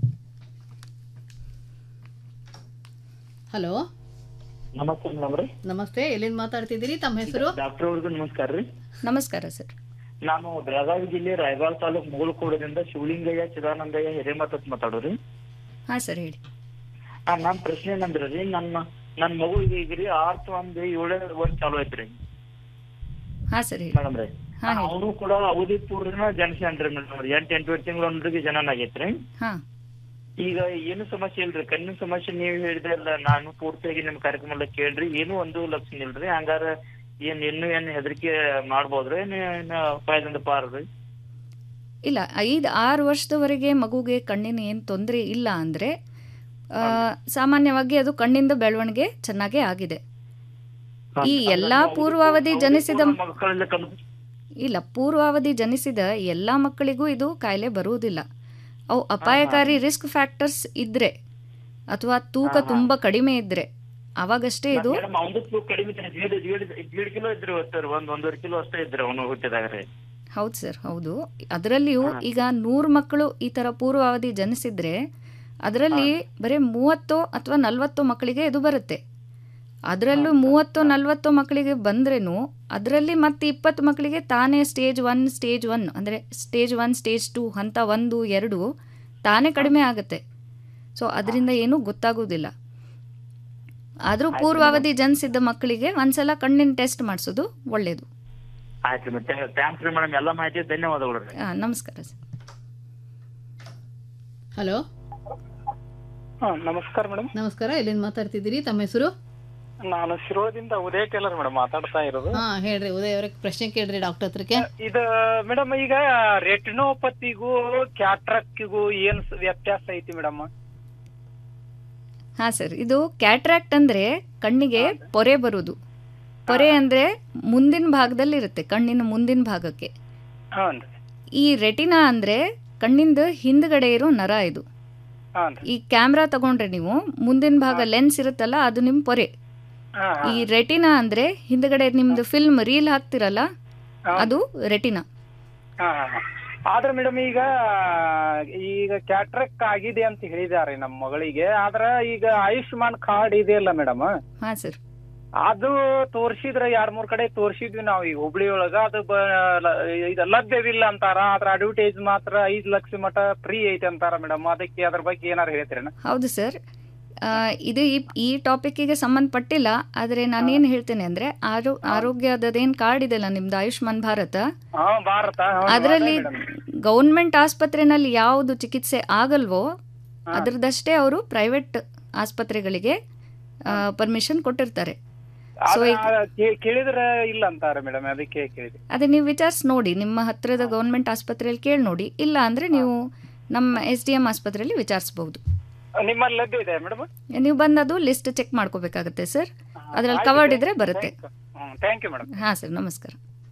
ಹಲೋ ನಮಸ್ತೆ ಮೇಡಮ್ ರೀ ನಮಸ್ತೆ ಎಲ್ಲಿಂದ ಮಾತಾಡ್ತಿದ್ದೀರಿ ತಮ್ಮ ಹೆಸರು ಡಾಕ್ಟರ್ ಅವ್ರಿಗೂ ನಮಸ್ಕಾರ ರೀ ನಮಸ್ಕಾರ ಸರ್ ನಾನು ಬೆಳಗಾವಿ ಜಿಲ್ಲೆ ರಾಯಬಾಗ್ ತಾಲೂಕ್ ಮುಗುಳ್ಕೋಡದಿಂದ ಶಿವಲಿಂಗಯ್ಯ ಚಿದಾನಂದಯ್ಯ ಹಿರೇಮಠ ಅಂತ ಮಾತಾಡೋರಿ ಹಾಂ ಸರ್ ಹೇಳಿ ಆ ನನ್ ಪ್ರಶ್ನೆ ಏನಂದ್ರೆ ರೀ ನನ್ನ ನನ್ ಮಗು ಈಗ ರೀ ಆರ್ತ್ ಒಂದ್ ಏಳೇ ವರ್ಷ ಚಾಲು ಐತ್ರಿ ಹಾಂ ಸರ್ ಹೇಳಿ ಮೇಡಮ್ ರೀ ಹಾ, ಹೇಳಿ. ಅವನು ಕೂಡ ಅವಧಿ ಪೂರ್ಣ ಜನಿಸ್ಯಾನ್ರಿ ಮೇಡಮ್ ರೀ ಎಂಟ್ ಎಂಟು ತಿಂಗಳೊಂದ್ರಿಗೆ ಜನನ ಆಗೈತ್ರಿ ಹಾಂ ಈಗ ಏನು ಸಮಸ್ಯೆ ಇಲ್ರಿ ಕಣ್ಣಿನ ಸಮಸ್ಯೆ ನೀವು ಹೇಳಿದ್ರಲ್ಲ ನಾನು ಪೂರ್ತಿಯಾಗಿ ನಿಮ್ ಕಾರ್ಯಕ್ರಮ ಎಲ್ಲ ಕೇಳ್ರಿ ಏನು ಒಂದು ಲಕ್ಷಣ ಇಲ್ರಿ ಹಂಗಾರ ಏನ್ ಇನ್ನು ಏನ್ ಹೆದರಿಕೆ ಮಾಡ್ಬೋದ್ರಿ ಏನ್ ಫಾಯ್ದಿಂದ ಪಾರ್ ರೀ ಇಲ್ಲ ಐದು ಆರು ವರ್ಷದವರೆಗೆ ಮಗುಗೆ ಕಣ್ಣಿನ ಏನು ತೊಂದರೆ ಇಲ್ಲ ಅಂದರೆ ಸಾಮಾನ್ಯವಾಗಿ ಅದು ಕಣ್ಣಿಂದ ಬೆಳವಣಿಗೆ ಚೆನ್ನಾಗೇ ಆಗಿದೆ ಈ ಎಲ್ಲ ಪೂರ್ವಾವಧಿ ಜನಿಸಿದ ಮಕ್ಕಳೆಲ್ಲ ಕಣ್ಣು ಇಲ್ಲ ಪೂರ್ವಾವಧಿ ಜನಿಸಿದ ಎಲ್ಲ ಮಕ್ಕಳಿಗೂ ಇದು ಕಾಯಿಲೆ ಬರುವುದಿಲ್ಲ ಅವು ಅಪಾಯಕಾರಿ ರಿಸ್ಕ್ ಫ್ಯಾಕ್ಟರ್ಸ್ ಇದ್ರೆ ಅಥವಾ ತೂಕ ತುಂಬ ಕಡಿಮೆ ಇದ್ರೆ ಅವಾಗಷ್ಟೇ ಇದು ಮೇಡಮ್ ಅವನು ತೂಕ ಕಡಿಮೆ ಇದ್ದಾನೆ. ದೀಡ್ ದೀಡ್ ದೀಡ್ ಕಿಲೋ ಇದ್ರಿ ಇವತ್ತು ಒಂದ್ ಒಂದೂವರೆ ಕಿಲೋ ಅಷ್ಟೇ ಇದ್ರಿ ಅವನು ಹುಟ್ಟಿದಾಗ ರೀ ಹೌದು ಸರ್ ಹೌದು ಅದರಲ್ಲಿಯೂ ಈಗ ನೂರು ಮಕ್ಕಳು ಈ ಥರ ಪೂರ್ವಾವಧಿ ಜನಿಸಿದ್ರೆ ಅದರಲ್ಲಿ ಬರೀ ಮೂವತ್ತು ಅಥವಾ ನಲವತ್ತು ಮಕ್ಕಳಿಗೆ ಇದು ಬರುತ್ತೆ ಅದರಲ್ಲೂ ಮೂವತ್ತು ನಲವತ್ತು ಮಕ್ಕಳಿಗೆ ಬಂದ್ರೇನು ಅದರಲ್ಲಿ ಮತ್ತೆ ಇಪ್ಪತ್ತು ಮಕ್ಕಳಿಗೆ ತಾನೇ ಸ್ಟೇಜ್ ಒನ್ ಸ್ಟೇಜ್ ಒನ್ ಅಂದರೆ ಸ್ಟೇಜ್ ಒನ್ ಸ್ಟೇಜ್ ಟು ಹಂತ ಒಂದು ಎರಡು ತಾನೇ ಕಡಿಮೆ ಆಗುತ್ತೆ ಸೊ ಅದರಿಂದ ಏನೂ ಗೊತ್ತಾಗೋದಿಲ್ಲ ಆದರೂ ಪೂರ್ವಾವಧಿ ಜನಿಸಿದ್ದ ಮಕ್ಕಳಿಗೆ ಒಂದ್ಸಲ ಕಣ್ಣಿನ ಟೆಸ್ಟ್ ಮಾಡಿಸೋದು ಒಳ್ಳೆಯದು ಆಯ್ತು ಮತ್ತೆ ಥ್ಯಾಂಕ್ಸ್ ರೀ ಮೇಡಮ್ ಎಲ್ಲ ಮಾಹಿತಿ ಧನ್ಯವಾದಗಳು ರೀ ಆ, ನಮಸ್ಕಾರ ಸರ್ ಹಲೋ ಹಾ ನಮಸ್ಕಾರ ಮೇಡಮ್ ನಮಸ್ಕಾರ ಎಲ್ಲಿಂದ ಮಾತಾಡ್ತಿದ್ದೀರಿ ತಮ್ಮ ಹೆಸರು ನಾನು ಶಿರೋಳದಿಂದ ಉದಯ ಟೇಲರ್ ಮೇಡಮ್ ಮಾತಾಡ್ತಾ ಇರೋದು ಹಾ ಹೇಳ್ರಿ ಉದಯ್ ಅವ್ರಿಗೆ ಪ್ರಶ್ನೆ ಕೇಳ್ರಿ ಡಾಕ್ಟರ್ ಹತ್ರಕ್ಕೆ ಇದು ಮೇಡಮ್ ಈಗ ರೆಟಿನೋಪತಿಗೂ ಕ್ಯಾಟ್ರಕ್ಕಿಗೂ ಏನ್ ಸ- ವ್ಯತ್ಯಾಸ ಐತಿ ಮೇಡಮ್ ಹಾಂ ಸರ್ ಇದು ಕ್ಯಾಟ್ರಾಕ್ಟ್ ಅಂದರೆ ಕಣ್ಣಿಗೆ ಪೊರೆ ಬರುವುದು ಪೊರೆ ಅಂದರೆ ಮುಂದಿನ ಭಾಗದಲ್ಲಿ ಇರುತ್ತೆ ಕಣ್ಣಿನ ಮುಂದಿನ ಭಾಗಕ್ಕೆ ಹಾನ್ರಿ ಈ ರೆಟಿನಾ ಅಂದರೆ ಕಣ್ಣಿಂದ ಹಿಂದ್ಗಡೆ ಇರೋ ನರ ಇದು ಹಾನ್ರಿ ಈ ಕ್ಯಾಮ್ರಾ ತಗೊಂಡ್ರೆ ನೀವು ಮುಂದಿನ ಭಾಗ ಲೆನ್ಸ್ ಇರುತ್ತಲ್ಲ ಅದು ನಿಮ್ಮ ಪೊರೆ ಹಾ ಈ ರೆಟಿನಾ ಅಂದರೆ ಹಿಂದ್ಗಡೆ ನಿಮ್ದು ಫಿಲ್ಮ್ ರೀಲ್ ಹಾಕ್ತಿರಲ್ಲ ಅದು ರೆಟಿನಾ ಹಾ ಹಾ, ಹಾ. ಆದ್ರೆ ಮೇಡಮ್ ಈಗ ಈಗ ಕ್ಯಾಟ್ರಕ್ ಆಗಿದೆ ಅಂತ ಹೇಳಿದಾರೆ ನಮ್ಮ ಮಗಳಿಗೆ ಆದ್ರ ಈಗ ಆಯುಷ್ಮಾನ್ ಕಾರ್ಡ್ ಇದೆಯಲ್ಲ ಮೇಡಮ್ ಹಾಂ ಸರ್ ಅದು ತೋರ್ಸಿದ್ರ ಎರಡ್ ಮೂರ್ ಕಡೆ ತೋರ್ಸಿದ್ವಿ ನಾವು ಈಗ ಹುಬ್ಳಿ ಒಳಗ ಅದು ಬ- ಲ- ಇದು ಲಭ್ಯವಿಲ್ಲ ಅಂತಾರ ಅದ್ರ ಅಡ್ವರ್ಟೈಸ್ ಮಾತ್ರ ಐದ್ ಲಕ್ಷ ಮಟ ಫ್ರೀ ಐತೆ ಅಂತಾರ ಮೇಡಮ್ ಅದಕ್ಕೆ ಅದ್ರ ಬಗ್ಗೆ ಏನಾರು ಹೇಳ್ತೀರೇನ ಹೌದು ಸರ್ ಆ, ಇದು ಈ ಈ ಟಾಪಿಕ್ಕಿಗೆ ಸಂಬಂಧಪಟ್ಟಿಲ್ಲ ಆದರೆ ನಾನೇನು ಹೇಳ್ತೇನೆ ಅಂದರೆ ಆರೋ ಆರೋಗ್ಯದದೇನು ಕಾರ್ಡ್ ಇದೆಯಲ್ಲ ನಿಮ್ದು ಆಯುಷ್ಮಾನ್ ಭಾರತ ಹಾ ಭಾರತ ಹೌದು, ಅದರಲ್ಲಿ ಅದೇ madam. ಗೌರ್ಮೆಂಟ್ ಆಸ್ಪತ್ರೆನಲ್ಲಿ ಯಾವುದು ಚಿಕಿತ್ಸೆ ಆಗಲ್ವೋ ಅದರದಷ್ಟೇ ಅವರು ಪ್ರೈವೇಟ್ ಆಸ್ಪತ್ರೆಗಳಿಗೆ ಪರ್ಮಿಷನ್ ಕೊಟ್ಟಿರ್ತಾರೆ ಸೊ ಆದ್ರೆ ಈಗ ಆ ಕೇ- ಕೇಳಿದ್ರೆ ಇಲ್ಲ ಅಂತಾರೆ ಮೇಡಮ್ ಅದಕ್ಕೆ ಕೇಳಿದೆ ಅದೇ ನೀವು ವಿಚಾರಿಸಿ ನೋಡಿ ನಿಮ್ಮ ಹತ್ತಿರದ ಗೌರ್ಮೆಂಟ್ ಆಸ್ಪತ್ರೆಯಲ್ಲಿ ಕೇಳಿ ನೋಡಿ ಇಲ್ಲ ಅಂದರೆ ನೀವು ನಮ್ಮ ಎಸ್ ಡಿ ಎಮ್ ಆಸ್ಪತ್ರೆಯಲ್ಲಿ ವಿಚಾರಿಸ್ಬೋದು ನಿಮ್ಮಲ್ಲಿ ಲಭ್ಯ ಇದೆ ಮೇಡಮ್ ನೀವು ಬಂದದು ಲಿಸ್ಟ್ ಚೆಕ್ ಮಾಡ್ಕೋಬೇಕಾಗುತ್ತೆ ಸರ್ ಅದರಲ್ಲಿ ಕವರ್ಡ್ ಇದ್ರೆ ಬರುತ್ತೆ ಥ್ಯಾಂಕ್ ಯು ಮೇಡಮ್ ಹಾಂ ಸರ್ ನಮಸ್ಕಾರ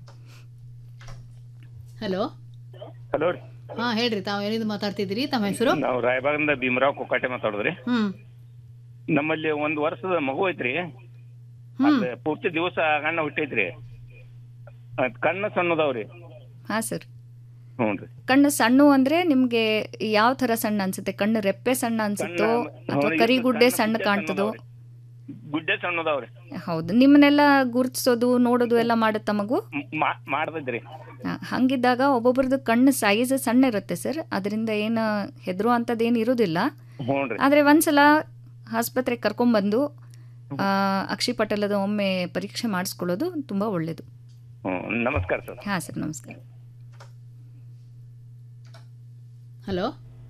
ಹಲೋ ಹಲೋ ರೀ ಹಾ ಹೇಳ್ರಿ ತಾವು ಎಲ್ಲಿಂದ ಮಾತಾಡ್ತಿದ್ದೀರಿ ತಮ್ಮ ಹೆಸರು ನಾವು ರಾಯಬಾಗಿಂದ ಭೀಮರಾವ್ ಕೊಕ್ಕಾಟೆ ಮಾತಾಡೋದ್ರಿ ಹ್ಮ್ ನಮ್ಮಲ್ಲಿ ಒಂದ್ ವರ್ಷದ ಮಗು ಐತ್ರಿ ಅದ್ ಪೂರ್ತಿ ದಿವಸ ಕಣ್ಣ ಹುಟ್ಟೈತ್ರಿ ಅದ್ ಕಣ್ಣು ಸಣ್ಣದವ್ರಿ ಹಾಂ ಸರ್ ಹ್ಞೂ ರೀ ಕಣ್ಣು ಸಣ್ಣ ಅಂದ್ರೆ ನಿಮ್ಗೆ ಯಾವ ತರ ಸಣ್ಣ ಅನ್ಸುತ್ತೆ ಕಣ್ಣು ರೆಪ್ಪೆ ಸಣ್ಣ ಅನ್ಸುತ್ತೋ ಅಥವಾ ಹೌದು, ಕರಿ ಎಷ್ಟು ಗುಡ್ಡೆ ಸಣ್ಣ ಸಣ್ಣ ಗುಡ್ಡೆ ಕಾಣ್ತದೋ ಗುಡ್ಡೆ ಸಣ್ಣದವ್ರಿ ಹೌದು ನಿಮ್ಮನ್ನೆಲ್ಲ ಗುರುತಿಸೋದು ನೋಡೋದು ಎಲ್ಲ ಮಾಡುತ್ತಾ ಮಗು ಮಾಡ್ತೈತ್ರಿ ಆ, ಹಂಗಿದ್ದಾಗ ಒಬ್ಬೊಬ್ರದ್ದು ಕಣ್ಣು ಸೈಜ್ ಸಣ್ಣ ಇರುತ್ತೆ ಸರ್ ಅದರಿಂದ ಏನು ಹೆದರೋ ಅಂಥದ್ದು ಏನು ಇರೋದಿಲ್ಲ ಹ್ಞೂ ರೀ ಆದರೆ ಒಂದ್ಸಲ ಆಸ್ಪತ್ರೆಗೆ ಕರ್ಕೊಂಡ್ಬಂದು ಆ, ಅಕ್ಷಿಪಟಲದ ಒಮ್ಮೆ ಪರೀಕ್ಷೆ ಮಾಡಿಸ್ಕೊಳ್ಳೋದು ತುಂಬ ಒಳ್ಳೆಯದು ಹ್ಞೂ ನಮಸ್ಕಾರ ಸರ್ ಹಾಂ ಸರ್ ನಮಸ್ಕಾರ ಹಲೋ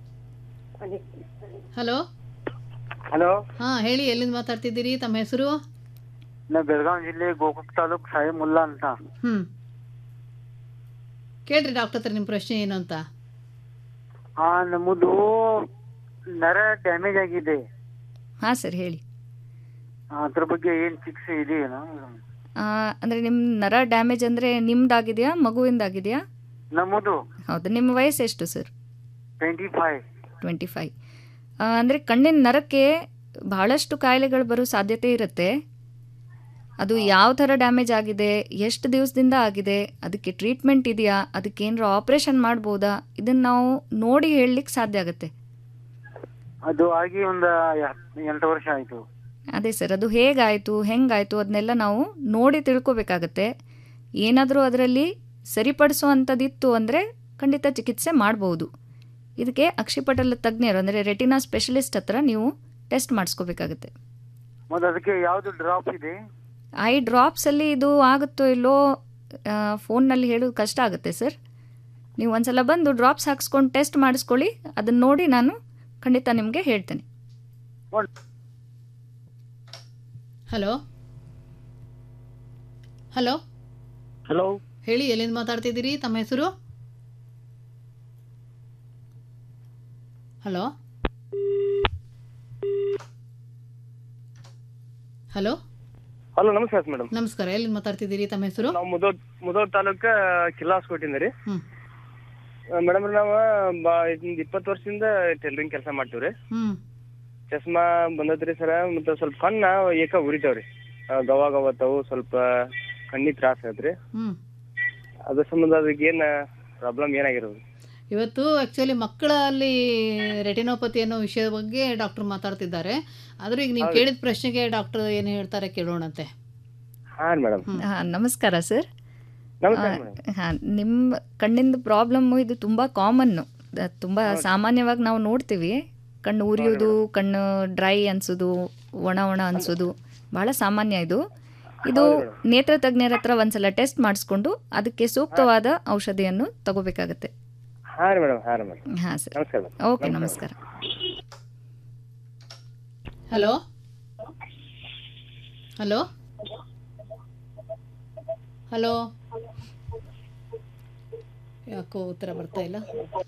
ಹಲೋ ಹಲೋ ಹಾ ಹೇಳಿ ಎಲ್ಲಿಂದ ಮಾತಾಡ್ತಿದ್ದೀರಿ ತಮ್ಮ ಹೆಸರು ನಾ ಬೆಳಗಾವಿ ಜಿಲ್ಲೆ ಗೋಕಾಕ್ ತಾಲೂಕ್ ಸಾಹೇಬ್ ಮುಲ್ಲಾ ಅಂತ ಹ್ಮ್ ಕೇಳ್ರಿ ಡಾಕ್ಟರ್ ಹತ್ರ ನಿಮ್ಮ ಪ್ರಶ್ನೆ ಏನು ಅಂತ ಆ ನಮ್ಮದು ನರ ಡ್ಯಾಮೇಜ್ ಆಗಿದೆ ಹಾಂ ಸರ್ ಹೇಳಿ ಅದ್ರ ಬಗ್ಗೆ ಏನ್ ಚಿಕಿತ್ಸೆ ಇದೆಯೇನೋ ಆ, ಅಂದ್ರೆ ನಿಮ್ಮ ನರ ಡ್ಯಾಮೇಜ್ ಅಂದರೆ ನಿಮ್ದಾಗಿದೆಯಾ ಮಗುವಿಂದಾಗಿದೆಯಾ ನಮ್ಮದು ಹೌದು ನಿಮ್ಮ ವಯಸ್ಸು ಎಷ್ಟು sir twenty five twenty five ಅಂದರೆ ಕಣ್ಣಿನ ನರಕ್ಕೆ ಬಹಳಷ್ಟು ಕಾಯಿಲೆಗಳು ಬರೋ ಸಾಧ್ಯತೆ ಇರುತ್ತೆ ಅದು ಯಾವ ಥರ ಡ್ಯಾಮೇಜ್ ಆಗಿದೆ ಎಷ್ಟು ದಿವಸದಿಂದ ಆಗಿದೆ ಅದಕ್ಕೆ ಟ್ರೀಟ್ಮೆಂಟ್ ಇದೆಯಾ ಅದಕ್ಕೆ ಏನಾರ ಆಪ್ರೇಷನ್ ಮಾಡ್ಬೋದಾ ಇದನ್ನು ನಾವು ನೋಡಿ ಹೇಳಲಿಕ್ಕೆ ಸಾಧ್ಯ ಆಗುತ್ತೆ ಅದು ಆಗಿ ಒಂದ ಎಂಟು ವರ್ಷ ಆಯ್ತು ಅದೇ ಸರ್ ಅದು ಹೇಗಾಯಿತು ಹೆಂಗಾಯಿತು ಅದನ್ನೆಲ್ಲ ನಾವು ನೋಡಿ ತಿಳ್ಕೊಬೇಕಾಗತ್ತೆ ಏನಾದರೂ ಅದರಲ್ಲಿ ಸರಿಪಡಿಸೋ ಅಂಥದ್ದಿತ್ತು ಅಂದರೆ ಖಂಡಿತ ಚಿಕಿತ್ಸೆ ಮಾಡ್ಬೋದು ಇದಕ್ಕೆ ಅಕ್ಷಿಪಟಲ ತಜ್ಞರು ಅಂದರೆ ರೆಟಿನಾ ಸ್ಪೆಷಲಿಸ್ಟ್ ಹತ್ರ ನೀವು ಟೆಸ್ಟ್ ಮಾಡಿಸ್ಕೋಬೇಕಾಗತ್ತೆ ಮತ್ತೆ ಅದಕ್ಕೆ ಯಾವ್ದು ಡ್ರಾಪ್ ಇದೆ ಐ ಡ್ರಾಪ್ಸಲ್ಲಿ ಇದು ಆಗುತ್ತೋ ಇಲ್ಲೋ ಫೋನ್ನಲ್ಲಿ ಹೇಳೋದು ಕಷ್ಟ ಆಗುತ್ತೆ ಸರ್ ನೀವು ಒಂದ್ಸಲ ಬಂದು ಡ್ರಾಪ್ಸ್ ಹಾಕ್ಸ್ಕೊಂಡು ಟೆಸ್ಟ್ ಮಾಡಿಸ್ಕೊಳ್ಳಿ ಅದನ್ನು ನೋಡಿ ನಾನು ಖಂಡಿತ ನಿಮಗೆ ಹೇಳ್ತೇನೆ ಹಲೋ ಹಲೋ ಹಲೋ ಹೇಳಿ ಎಲ್ಲಿಂದ ಮಾತಾಡ್ತಿದ್ದೀರಿ ತಮ್ಮ ಹೆಸರು ಹಲೋ ಹಲೋ ಹಲೋ ನಮಸ್ಕಾರ ಮೇಡಮ್ ನಮಸ್ಕಾರ ಎಲ್ಲಿಂದ ಮಾತಾಡ್ತಿದ್ದೀರಿ ತಮ್ಮ ಹೆಸರು ನಾವು ಮುದೋಳ್ ಮುದೋಳ್ ತಾಲೂಕ ಕಿಲ್ಲಾಸ್ ಕೊಟ್ಟಿಂದ ಹ್ಮ್. ಮೇಡಮ್ ನಾವು ಬಾ ಇದೊಂದ್ ಇಪ್ಪತ್ತು ವರ್ಷದಿಂದ ಟೈಲರಿಂಗ್ ಕೆಲಸ ಮಾಡ್ತೀವ್ರಿ ಹ್ಮ್ ಚಸ್ಮಾ ಬಂದದ್ರಿ ಸರ ಮತ್ತೆ ಸ್ವಲ್ಪ ಕಣ್ಣ ಏಕ ಉರಿತಾವ್ರಿ ಆ, ಗವ ಗವತ್ತವು ಸ್ವಲ್ಪ ಕಣ್ಣಿಗೆ ತ್ರಾಸ ಐತ್ರಿ ಹ್ಮ್ ಅದ್ರ ಸಂಬಂಧ ಅದಕ್ಕೆ ಏನ್ ಪ್ರಾಬ್ಲಮ್ ಏನಾಗಿರೋದು ಇವತ್ತು ಆಕ್ಚುಲಿ ಮಕ್ಕಳಲ್ಲಿ ರೆಟಿನೋಪತಿ ಅನ್ನೋ ವಿಷಯದ ಬಗ್ಗೆ ಡಾಕ್ಟರ್ ಮಾತಾಡ್ತಿದ್ದಾರೆ ಆದ್ರೆ ಈಗ ನೀವು ಹೌದು. ಕೇಳಿದ ಪ್ರಶ್ನೆಗೆ ಡಾಕ್ಟರ್ ಏನು ಹೇಳ್ತಾರೆ ಕೇಳೋಣಂತೆ ಹಾ ಮೇಡಮ್ ಹಾಂ ನಮಸ್ಕಾರ ಸರ್ ನಮಸ್ಕಾರ ಮೇಡಮ್ ಹಾಂ ನಿಮ್ಮ ಕಣ್ಣಿಂದ ಪ್ರಾಬ್ಲಮ್ಮು ಇದು ತುಂಬ ಕಾಮನ್ನು ತುಂಬ ಸಾಮಾನ್ಯವಾಗಿ ನಾವು ನೋಡ್ತೀವಿ ಕಣ್ಣು ಉರಿಯೋದು ಕಣ್ಣು ಡ್ರೈ ಅನ್ಸೋದು ಒಣ ಒಣ ಅನ್ಸೋದು ಬಹಳ ಸಾಮಾನ್ಯ ಇದು ಇದು ನೇತ್ರ ತಜ್ಞರ ಹತ್ರ ಒಂದ್ಸಲ ಟೆಸ್ಟ್ ಮಾಡಿಸ್ಕೊಂಡು ಅದಕ್ಕೆ ಸೂಕ್ತವಾದ ಔಷಧಿಯನ್ನು ತಗೋಬೇಕಾಗತ್ತೆ ಹಾ ರೀ ಮೇಡಮ್ ಹಾ ರೀ ಮೇಡಮ್ ಹಾಂ ಸರ್ ನಮಸ್ಕಾರ ಮೇಡಮ್ ಓಕೆ ನಮಸ್ಕಾರ ಹಲೋ ಹಲೋ ಹಲೋ ಯಾಕೋ ಉತ್ತರ ಬರ್ತಾ ಇಲ್ಲ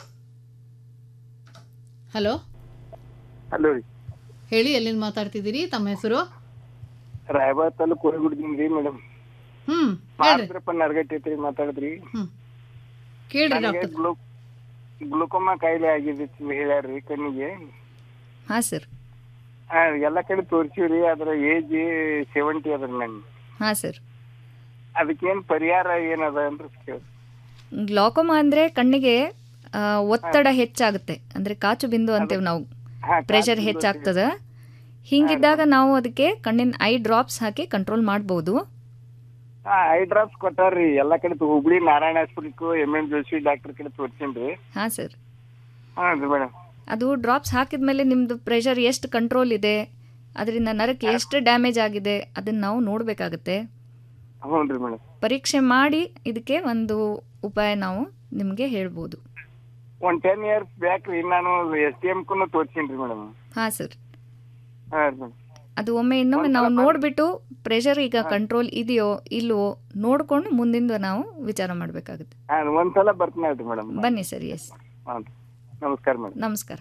ಹಲೋ ಹಲೋ ರೀ ಹೇಳಿ ಎಲ್ಲಿಂದ ಮಾತಾಡ್ತಿದ್ದೀರಿ ತಮ್ಮ ಹೆಸರು ರಾಯಬಾಗ್ ತಾಲೂಕ್ ಕೋರಿಗುಡ್ದಿಂದ ರೀ ಮೇಡಮ್ ಹ್ಮ್ ಹೇಳ್ರಿ ಮಾಡಿದ್ರಪ್ಪ ನರ್ಗಟ್ಟಿ ಐತ್ರಿ ಮಾತಾಡಿದ್ರಿ ಕೇಳ್ರಿ ನನಗೆ ಡಾಕ್ಟರ್ ಗ್ಲೂ ಗ್ಲೂಕೋಮಾ ಕಾಯಿಲೆ ಆಗಿದೆ ಅಂತ ಹೇಳ್ಯಾರ್ರಿ ಕಣ್ಣಿಗೆ ಹಾಂ ಸರ್ ಆ, ಎಲ್ಲಾ ಕಡೆ ತೋರ್ಸಿವ್ರಿ ಅದ್ರ ಏಜ್ ಸೆವೆಂಟಿ ಅದ್ರ ನನ್ ಹಾಂ ಸರ್ ಅದಕ್ಕೇನ್ ಪರಿಹಾರ ಏನದ ಅಂತ ಕೇಳಿ ಗ್ಲಾಕೋಮಾ ಅಂದರೆ ಕಣ್ಣಿಗೆ ಆ, ಒತ್ತಡ ಹೆಚ್ಚಾಗುತ್ತೆ ಅಂದರೆ ಕಾಚು ಬಿಂದು ಅಂತೇವೆ ನಾವು ಹಾ, ಕಾಚು ಪ್ರೆಷರ್ ಬಿಂದು ಹೆಚ್ಚಾಗ್ತದ ಹಿಂಗಿದ್ದಾಗ ನಾವು ಅದಕ್ಕೆ ಕಣ್ಣಿನ ಐ ಡ್ರಾಪ್ಸ್ ಹಾಕಿ ಕಂಟ್ರೋಲ್ ಮಾಡ್ಬೋದು ಐ ಡ್ರಾಪ್ಸ್ ಕೊಟ್ಟಾರ್ರಿ ಎಲ್ಲಾ ಕಡೆ ತೋ- ಹುಬ್ಳಿ ನಾರಾಯಣ ಹಾಸ್ಪಿಟಲ್ಕು ಎಂ ಎಂ ಜೋಶಿ ಡಾಕ್ಟರ್ ಕಡೆ ತೋರ್ಸೇನ್ರಿ ಹಾಂ ಸರ್ ಹಾ ಮೇಡಮ್ ಅದು ಡ್ರಾಪ್ಸ್ ಹಾಕಿದ್ಮೇಲೆ ನಿಮ್ಮದು ಪ್ರೆಷರ್ ಎಷ್ಟು ಕಂಟ್ರೋಲ್ ಇದೆ ಅದರಿಂದ ನರಕ್ಕೆ ಎಷ್ಟು ಡ್ಯಾಮೇಜ್ ಆಗಿದೆ ಅದನ್ನು ನಾವು ನೋಡಬೇಕಾಗತ್ತೆ ಹ್ಞೂ ರೀ ಮೇಡಮ್ ಪರೀಕ್ಷೆ ಮಾಡಿ ಇದಕ್ಕೆ ಒಂದು ಉಪಾಯ ನಾವು ನಿಮಗೆ ಹೇಳ್ಬೋದು ಒಂದ್ ಟೆನ್ ಇಯರ್ಸ್ ಬ್ಯಾಕ್ ರೀ ನಾನು ಎಸ್ ಟಿ ಎಂ ಕುನು ತೋರ್ಸೇನ್ರಿ ಮೇಡಮ್ ಹಾಂ ಸರ್ ಹಾ ಮೇಡಮ್ ಅದು ಒಮ್ಮೆ ಇನ್ನೊಮ್ಮೆ ನಾವು ನೋಡಿಬಿಟ್ಟು ಪ್ರೆಷರ್ ಈಗ ಕಂಟ್ರೋಲ್ ಇದೆಯೋ ಇಲ್ವೋ ನೋಡಿಕೊಂಡು ಮುಂದಿಂದ ನಾವು ವಿಚಾರ ಮಾಡಬೇಕಾಗುತ್ತೆ ಹಾ ಒಂದ್ಸಲ ಬರ್ತೀನಿ ಹೇಳ್ರಿ ಮೇಡಮ್ ಬನ್ನಿ ಸರ್ ಎಸ್ ಹಾಂ ನಮಸ್ಕಾರ ಮೇಡಮ್ ನಮಸ್ಕಾರ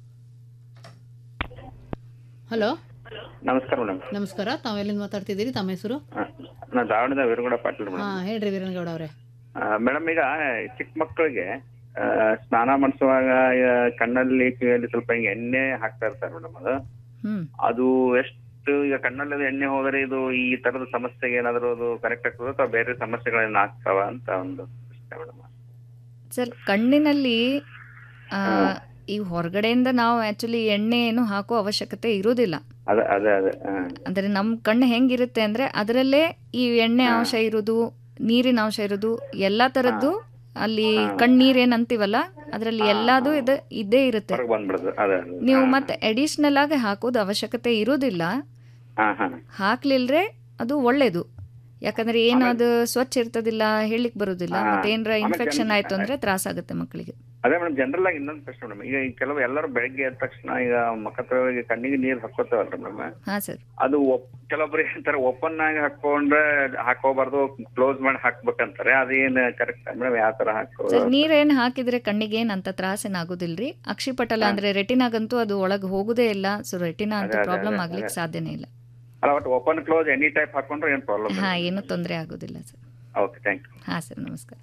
ಹಲೋ ನಮಸ್ಕಾರ ಮೇಡಮ್ ನಮಸ್ಕಾರ ತಾವು ಎಲ್ಲಿಂದ ಮಾತಾಡ್ತಿದ್ದೀರಿ ತಮ್ಮ ಹೆಸರು ನಾ ಧಾರವಾಡದ ವೀರಗೌಡ ಪಾಟೀಲ್ ಹಾ ಮೇಡಮ್ ಹೇಳ್ರಿ ವೀರನಗೌಡ ಅವರೇ ಮೇಡಮ್ ಈಗ ಚಿಕ್ಕ ಮಕ್ಕಳಿಗೆ ಆ, ಸ್ನಾನ ಮಾಡಿಸುವಾಗ ಆ, ಕಣ್ಣಲ್ಲಿ ಕಿವಿಯಲ್ಲಿ ಸ್ವಲ್ಪ ಹಿಂಗೆ ಎಣ್ಣೆ ಹಾಕ್ತಾ ಇರ್ತಾರೆ ಮೇಡಮ್ ಅದು ಹ್ಮ್ ಅದು ಎಷ್ಟು ಈಗ ಕಣ್ಣಲ್ಲಿ ಅದು ಎಣ್ಣೆ ಹೋದರೆ ಇದು ಈ ತರದ ಸಮಸ್ಯೆಗೆ ಏನಾದರೂ ಅದು ಕರೆಕ್ಟ್ ಆಗ್ತದೆ ಅಥವಾ ಬೇರೆ ಸಮಸ್ಯೆಗಳೇನು ಆಗ್ತಾವ ಅಂತ ಒಂದು ಪ್ರಶ್ನೆ ಮೇಡಮ್ ಸರ್ ಕಣ್ಣಿನಲ್ಲಿ ಆ, ಈ ಹೊರಗಡೆಯಿಂದ ನಾವು ಆ್ಯಕ್ಚುಲಿ ಎಣ್ಣೆ ಏನು ಹಾಕೋ ಅವಶ್ಯಕತೆ ಇರೋದಿಲ್ಲ ಅದೇ ಅದೇ ಅದೇ ಹಾ ಅಂದರೆ ನಮ್ಮ ಕಣ್ಣು ಹೆಂಗಿರುತ್ತೆ ಅಂದರೆ ಅದರಲ್ಲೇ ಈ ಎಣ್ಣೆ ಅಂಶ ಇರೋದು ನೀರಿನ ಅಂಶ ಇರೋದು ಎಲ್ಲ ಥರದ್ದು ಅಲ್ಲಿ ಕಣ್ಣೀರ್ ಏನ್ ಅಂತೀವಲ್ಲ ಅದರಲ್ಲಿ ಎಲ್ಲದೂ ಇದೆ ಇದ್ದೇ ಇರುತ್ತೆ ಹೊರಗೆ ಬಂದ್ಬಿಡುದು ಅದೇ ಅದೇ ನೀವು ಮತ್ತೆ ಅಡಿಷ್ನಲ್ ಆಗಿ ಹಾಕೋದು ಅವಶ್ಯಕತೆ ಇರೋದಿಲ್ಲ ಹಾ ಹಾ ಹಾಕ್ಲಿಲ್ರೆ ಅದು ಒಳ್ಳೇದು ಯಾಕಂದ್ರೆ ಏನು ಅದು ಸ್ವಚ್ಛ ಇರ್ತದಿಲ್ಲ ಹೇಳಿಕ್ ಬರೋದಿಲ್ಲ ಹಾ. ಮತ್ತೆ ಏನಾರ ಆಮೇಲೆ ಇನ್ಫೆಕ್ಷನ್ ಜನ- ಆಯ್ತು ಅಂದ್ರೆ ತ್ರಾಸ ಆಗುತ್ತೆ ಮಕ್ಕಳಿಗೆ ಅದೇ ಮೇಡಮ್ ಜನರಲ್ ಆಗಿ ಇನ್ನೊಂದು ಪ್ರಶ್ನೆ ಮೇಡಮ್ ಈಗ ಈ ಕೆಲವು ಎಲ್ಲರೂ ಬೆಳಗ್ಗೆ ಎದ್ದ ತಕ್ಷಣ ಈಗ ಮಕ್ಕ ತೊಳೆಯೋಕೆ ಕಣ್ಣಿಗೆ ನೀರು ಹಾಕೋತಾವಲ್ರಿ ಮೇಡಮ್ ಹಾ ಸರ್ ಅದು ಒಪ್- ಕೆಲವೊಬ್ರು ಹೇಳ್ತಾರೆ ಓಪನ್ ಆಗಿ ಹಾಕೊಂಡ್ರೆ ಹಾಕೋಬಾರ್ದು ಕ್ಲೋಸ್ ಮಾಡಿ ಹಾಕ್ಬೇಕಂತಾರೆ ಅದೇನ್ ಕರೆಕ್ಟ್ ಮೇಡಮ್ ಯಾವ ತರ ಹಾಕೋ ಸರ್ ನೀರೇನ್ ಹಾಕಿದ್ರೆ ಕಣ್ಣಿಗೆ ಏನ್ ಅಂತ ತ್ರಾಸೇನ್ ಆಗೋದಿಲ್ರಿ ಅಕ್ಷಿಪಟಲ ಅಂದ್ರೆ ರೆಟಿನಾಗಂತೂ ಅದು ಒಳಗೆ ಹೋಗುದೇ ಇಲ್ಲ ಸೊ ರೆಟಿನಾ ಅಂತ ಅದೇ, ಅದೇ, ಪ್ರಾಬ್ಲಮ್ ಅದೇ, ಆಗ್ಲಿಕ್ಕೆ ಅದೇ. ಸಾಧ್ಯನೇ ಇಲ್ಲ ಅಲ್ಲ ಒಟ್ಟು ಓಪನ್ ಕ್ಲೋಸ್ ಎನಿ ಟೈಪ್ ಹಾಕೊಂಡ್ರೆ ಏನ್ ಪ್ರಾಬ್ಲಮ್ ಹಾ ಏನು ತೊಂದರೆ ಆಗೋದಿಲ್ಲ ಸರ್ ಓಕೆ ಥ್ಯಾಂಕ್ ಯು ಹಾ ಸರ್ ನಮಸ್ಕಾರ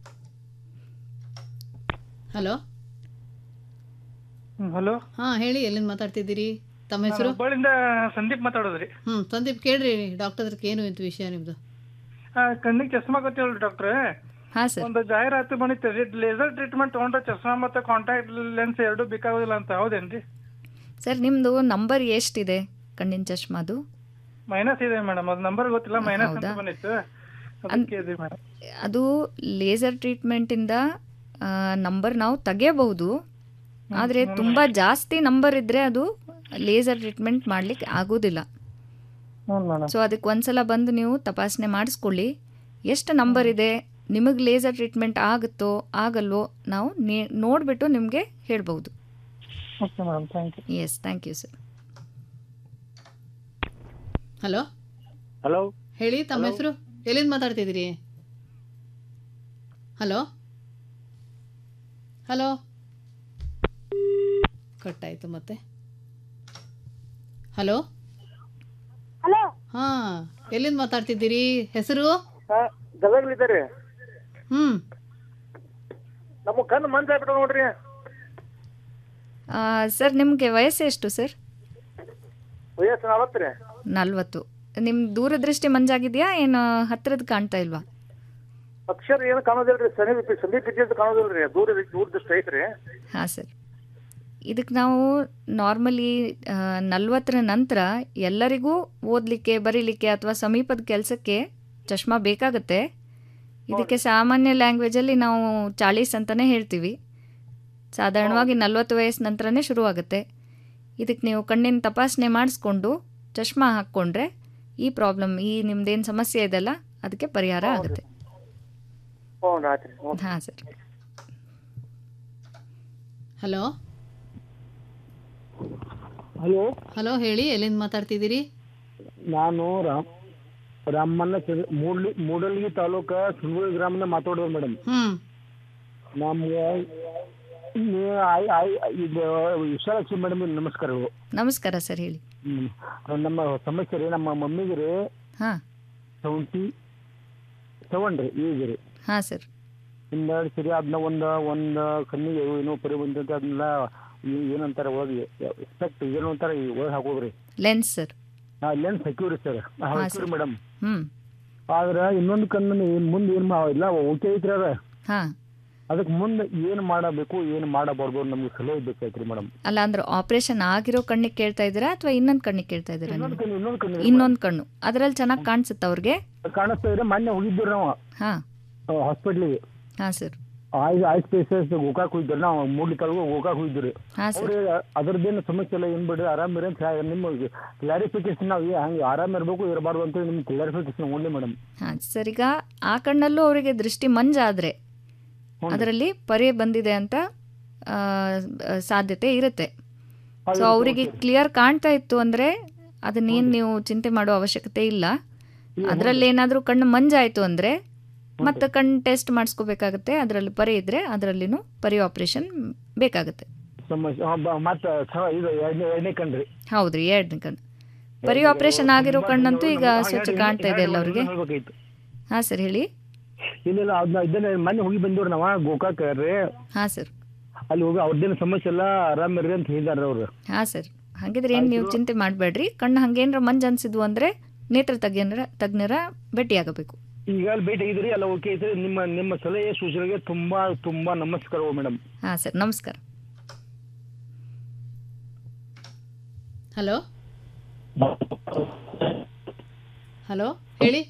ಹಲೋ ಹಲೋ ಹಾ ಹೇಳಿ ಎಲ್ಲಿಂದ ಮಾತಾಡ್ತಿದ್ದೀರಿ ತಮ್ಮ ಹೆಸರು ಹುಬ್ಬಳ್ಳಿಯಿಂದ ಸಂದೀಪ್ ಮಾತಾಡೋದ್ರಿ ಹ್ಮ್ ಸಂದೀಪ್ ಕೇಳ್ರಿ ಡಾಕ್ಟರ್ ಹತ್ರಕ್ಕೆ ಏನು ಇತ್ತು ವಿಷಯ ನಿಮ್ದು ಆ, ಕಣ್ಣಿಗೆ ಚಸ್ಮಾ ಗೊತ್ತಿಲ್ಲ ಡಾಕ್ಟ್ರೆ ಹಾ ಸರ್ ಒಂದು ಜಾಹೀರಾತು ಬಂದಿತ್ತು ಲೇಸರ್ ಟ್ರೀಟ್ಮೆಂಟ್ ತಗೊಂಡ್ರೆ ಚಸ್ಮಾ ಮತ್ತೆ ಕಾಂಟ್ಯಾಕ್ಟ್ ಲೆನ್ಸ್ ಎರಡು ಬೇಕಾಗೋದಿಲ್ಲ ಅಂತ ಹೌದೇನ್ರಿ ಸರ್ ನಿಮ್ದು ನಂಬರ್ ಎಷ್ಟಿದೆ ಕಣ್ಣಿನ ಚಶ್ಮಾದು ಮೈನಸ್ ಇದೆ ಮೇಡಮ್ ಅದು ನಂಬರ್ ಗೊತ್ತಿಲ್ಲ ಮೈನಸ್ ಅಂತ ಹೌದಾ? ಬಂದಿತ್ತು ಅದಕ್ಕೆ ಇದೆ ಮೇಡಮ್ ಅದು ಲೇಸರ್ ಟ್ರೀಟ್ಮೆಂಟಿಂದ ನಂಬರ್ ನಾವು ತೆಗೆಯಬಹುದು ಆದರೆ ತುಂಬ ಜಾಸ್ತಿ ನಂಬರ್ ಇದ್ದರೆ ಅದು ಲೇಸರ್ ಟ್ರೀಟ್ಮೆಂಟ್ ಮಾಡಲಿಕ್ಕೆ ಆಗೋದಿಲ್ಲ ಹ್ಞೂ ಮೇಡಮ್ ಸೊ ಅದಕ್ಕೆ ಒಂದ್ಸಲ ಬಂದು ನೀವು ತಪಾಸಣೆ ಮಾಡಿಸ್ಕೊಳ್ಳಿ ಎಷ್ಟು ನಂಬರ್ ಇದೆ ನಿಮಗೆ ಲೇಸರ್ ಟ್ರೀಟ್ಮೆಂಟ್ ಆಗುತ್ತೋ ಆಗಲ್ವೋ ನಾವು ನೇ- ನೋಡ್ಬಿಟ್ಟು ನಿಮಗೆ ಹೇಳ್ಬೋದು okay madam thank you yes thank you sir hello hello ಹೇಳಿ ತಮ್ಮ ಹೆಸರು ಎಲ್ಲಿಂದ ಮಾತಾಡ್ತಿದ್ದೀರಿ ಹಲೋ ಹಲೋ ಕಟ್ಟಾಯ್ತು ಮತ್ತೆ ಹಲೋ ಹಲೋ ಹಾ ಎಲ್ಲಿಂದ ಮಾತಾಡ್ತಿದ್ದೀರಿ ಹೆಸರು ಗದಗ್ಲಿದ್ದಾರೆ ಹ್ಮ್ ನಮ್ಮ ಕಣ್ಣು ಮಂಜ್ ಆಗ್ಬಿಟ್ಟು ನೋಡ್ರಿ ಸರ್ ನಿಮಗೆ ವಯಸ್ಸು ಎಷ್ಟು ಸರ್ ವಯಸ್ಸು ನಲವತ್ತು ರೀ ನಲ್ವತ್ತು ನಿಮ್ಮ ದೂರದೃಷ್ಟಿ ಮಂಜಾಗಿದೆಯಾ ಏನು ಹತ್ತಿರದ ಕಾಣ್ತಾ ಇಲ್ವಾ ಅಕ್ಷರ ಏನು ಕಾಣೋದಿಲ್ರಿ ಸಮೀಪ ಸಮೀಪ ಇದ್ದಿದ್ದು ಕಾಣೋದಿಲ್ರಿ ದೂರ ದೂರದಷ್ಟು ಐತ್ರಿ ಹಾಂ ಸರ್ ಇದಕ್ಕೆ ನಾವು ನಾರ್ಮಲಿ ನಲ್ವತ್ತರ ನಂತರ ಎಲ್ಲರಿಗೂ ಓದಲಿಕ್ಕೆ ಬರೀಲಿಕ್ಕೆ ಅಥವಾ ಸಮೀಪದ ಕೆಲಸಕ್ಕೆ ಚಶ್ಮಾ ಬೇಕಾಗುತ್ತೆ ಇದಕ್ಕೆ ಸಾಮಾನ್ಯ ಲ್ಯಾಂಗ್ವೇಜಲ್ಲಿ ನಾವು ಚಾಳೀಸ್ ಅಂತಲೇ ಹೇಳ್ತೀವಿ ಸಾಧಾರಣವಾಗಿ ನಲ್ವತ್ತು ವಯಸ್ಸು ನಂತರನೇ ಶುರುವಾಗುತ್ತೆ ಇದಕ್ಕೆ ನೀವು ಕಣ್ಣಿನ ತಪಾಸಣೆ ಮಾಡಿಸ್ಕೊಂಡು ಚಶ್ಮಾ ಹಾಕ್ಕೊಂಡ್ರೆ ಈ ಪ್ರಾಬ್ಲಮ್ ಈ ನಿಮ್ದೇನು ಸಮಸ್ಯೆ ಇದೆಲ್ಲ ಅದಕ್ಕೆ ಪರಿಹಾರ ಆಗುತ್ತೆ ಹ್ಞೂ ಆಯ್ತು ರೀ ಹಾಂ ಸರ್ ಹಲೋ ಹಲೋ ಹಲೋ ಹೇಳಿ ಎಲ್ಲಿಂದ ಮಾತಾಡ್ತಿದ್ದೀರಿ ನಾನು ರಾಮ್ ರಾಮಣ್ಣ ಚಂದ್ರ ಮೂಡ್ಲಿ ಮೂಡಲ್ಗಿ ತಾಲೂಕ ಸುಳ್ಳಿ ಗ್ರಾಮದ ಮಾತಾಡೋದು ಮೇಡಮ್ ಹ್ಮ್ ನಮ್ಗೆ ನೀವು ಐ ಐ ಇದು ವಿಶಾಲಕ್ಷ್ಮಿ ಮೇಡಮ್ ನಮಸ್ಕಾರಗಳು ನಮಸ್ಕಾರ ಸರ್ ಹೇಳಿ ಹ್ಮ್. ನಮ್ಮ ಸಮಸ್ಯೆ ರೀ ನಮ್ಮ ಮಮ್ಮಿಗೆ ರೀ ಹಾಂ ಸೆವೆಂಟಿ ಸೆವೆನ್ ರೀ ಈಗ ರೀ ಹಾಂ ಸರ್ ಇನ್ನೆರಡು ಸರಿ ಅದನ್ನ ಒಂದು ಒಂದು ಕಣ್ಣಿಗೆ ಏನೋ ಪರಿ ಬಂದಂತೆ ಅದನ್ನೆಲ್ಲ ಈ- ಏನಂತಾರೆ ಒಳಗೆ ಎಕ್ಸ್ಪೆಕ್ಟ್ ಏನು ಅಂತಾರೆ ಈ ಒಳಗೆ ಹಾಕೋದ್ರಿ ಲೆನ್ಸ್ ಸರ್ ಲೆನ್ಸ್ ಹಾಕಿವ್ರಿ ಸರ್ ಹಾಕಿವ್ರಿ sir. ಮೇಡಮ್ ಹ್ಞೂ ಆದ್ರೆ ಇನ್ನೊಂದು ಕಣ್ಣು ಮುಂದೆ ಏನು ಇಲ್ಲ ಓಕೆ ಐತ್ರಿ ಅದ ಹಾಂ ಅದಕ್ಕೆ ಮುಂದೆ ಏನು ಮಾಡಬೇಕು ಏನು ಮಾಡಬಾರ್ದು ನಮ್ಗೆ ಸಲಹೆ ಬೇಕಾಯ್ತ್ರಿ ಮೇಡಮ್ ಅಲ್ಲ ಅಂದ್ರೆ ಆಪರೇಷನ್ ಆಗಿರೋ ಕಣ್ಣಿಗೆ ಕೇಳ್ತಾ ಇದ್ದೀರಾ ಅಥವಾ ಇನ್ನೊಂದು ಕಣ್ಣಿಗೆ ಕೇಳ್ತಾ ಇದ್ದೀರಾ ಇನ್ನೊಂದು ನೀವು ಕಣ್ಣು ಇನ್ನೊಂದು ಕಣ್ಣು ಇನ್ನೊಂದು ಕಣ್ಣು ಅದರಲ್ಲಿ ಚೆನ್ನಾಗಿ ಕಾಣಿಸುತ್ತೆ ಅವ್ರಿಗೆ ಕಾಣಿಸ್ತಾ ಇದ್ರೆ ಮೊನ್ನೆ ಹೋಗಿದ್ದೀವಿ ನಾವು ಹಾಂ ಹಾಸ್ಪಿಟ್ಲಿಗೆ ಹಾಂ sir eye eye spaces Gokak ಹೋಗಿದ್ರು ನಾವು ಮೂಡ್ಲಿ ತಾಲೂಕು ಗೋಕಾಕ್ ಹೋಗಿದ್ರಿ ಹಾಂ ಸರ್ ಅವ್ರಿಗೆ ಅದ್ರದ್ದೇನು ಸಮಸ್ಯೆ ಇಲ್ಲ ಏನ್ ಬಿಡ್ರಿ ಆರಾಮ್ ಇರಿ ಅಂತ ಹೇಳಿ ನಿಮ್ಮ ಕ್ಲಾರಿಫಿಕೇಶನ್ ನಾವು ಏ- ಹಂಗೆ ಆರಾಮ್ ಇರಬೇಕು ಇರಬಾರ್ದು ಅಂತ ನಿಮ್ಗೆ ಕ್ಲಾರಿಫಿಕೇಶನ್ ಓನ್ಲಿ ಮೇಡಮ್ ಹಾಂ ಸರ್ ಈಗ ಆ ಕಣ್ಣಲ್ಲೂ ಅವರಿಗೆ ದೃಷ್ಟಿ ಮಂಜಾದರೆ ಅದರಲ್ಲಿ ಪರೆ ಬಂದಿದೆ ಅಂತ ಆ, ಆ, ಸಾಧ್ಯತೆ ಇರುತ್ತೆ ಸೊ ಅವರಿಗೆ ಕ್ಲಿಯರ್ ಕಾಣ್ತಾ ಇತ್ತು ಅಂದರೆ ಅದನ್ನೇನು ನೀವು ಚಿಂತೆ ಮಾಡೋ ಅವಶ್ಯಕತೆ ಇಲ್ಲ ಅದರಲ್ಲಿ ಏನಾದರೂ ಕಣ್ಣು ಮಂಜಾಯಿತು ಅಂದರೆ ಮತ್ತೆ ಕಣ್ಣು ಟೆಸ್ಟ್ ಮಾಡಿಸ್ಕೋಬೇಕಾಗುತ್ತೆ ಅದರಲ್ಲಿ ಪರೆ ಇದ್ದರೆ ಅದರಲ್ಲಿನೂ ಪರಿ ಆಪ್ರೇಷನ್ ಬೇಕಾಗುತ್ತೆ ಸಮಸ್ಯೆ ಆ, ಬ- ಮತ್ತ ಸ- ಇದು ಎರಡನೇ ಎರಡನೇ ಕಣ್ರಿ ಹೌದ್ರಿ ಎರಡನೇ ಕಣ್ಣು ಪರಿ ಆಪ್ರೇಷನ್ ಆಗಿರೋ ಕಣ್ಣಂತೂ ಈಗ ಸ್ವಚ್ಛ ಕಾಣ್ತಾ ಇದೆ ಎಲ್ಲ ಅವ್ರಿಗೆ ಹೇಳ್ಬೇಕಾಯ್ತು ಹಾಂ ಸರ್ ಹೇಳಿ ಇಲ್ಲ ಇಲ್ಲ ಅದನ್ನ ಇದನ್ನ ಮೊನ್ನೆ ಹೋಗಿ ಬಂದಿವ್ರಿ ನಾವ ಗೋಕಾಕ್ ರೀ ಹಾಂ ಸರ್ ಅಲ್ಲಿ ಹೋಗಿ ಅವ್ರದ್ದೇನು ಸಮಸ್ಯೆ ಇಲ್ಲ ಆರಾಮ್ ಇರ್ರಿ ಅಂತ ಹೇಳಿದಾರ ಅವ್ರು ಹಾಂ ಸರ್ ಹಾಗಿದ್ರೆ ಏನು ನೀವು ಚಿಂತೆ ಮಾಡಬೇಡ್ರಿ ಕಣ್ಣು ಹಂಗೇನಾರ ಮಂಜು ಅನ್ಸಿದ್ವು ಅಂದರೆ ನೇತ್ರ ತಜ್ಞರ ತಜ್ಞರ ಭೇಟಿಯಾಗಬೇಕು ಈಗ ಅಲ್ಲಿ ಭೇಟಿ ಆಗಿದ್ರಿ ಎಲ್ಲ ಓಕೆ ಐತ್ರಿ ನಿಮ್ಮ ನಿಮ್ಮ ಸಲಹೆ ಸೂಚನೆಗೆ ತುಂಬಾ ತುಂಬಾ ನಮಸ್ಕಾರಗಳು ಮೇಡಮ್ ಹಾಂ ಸರ್ ನಮಸ್ಕಾರ ಹಲೋ ಹಲೋ ಹೇಳಿ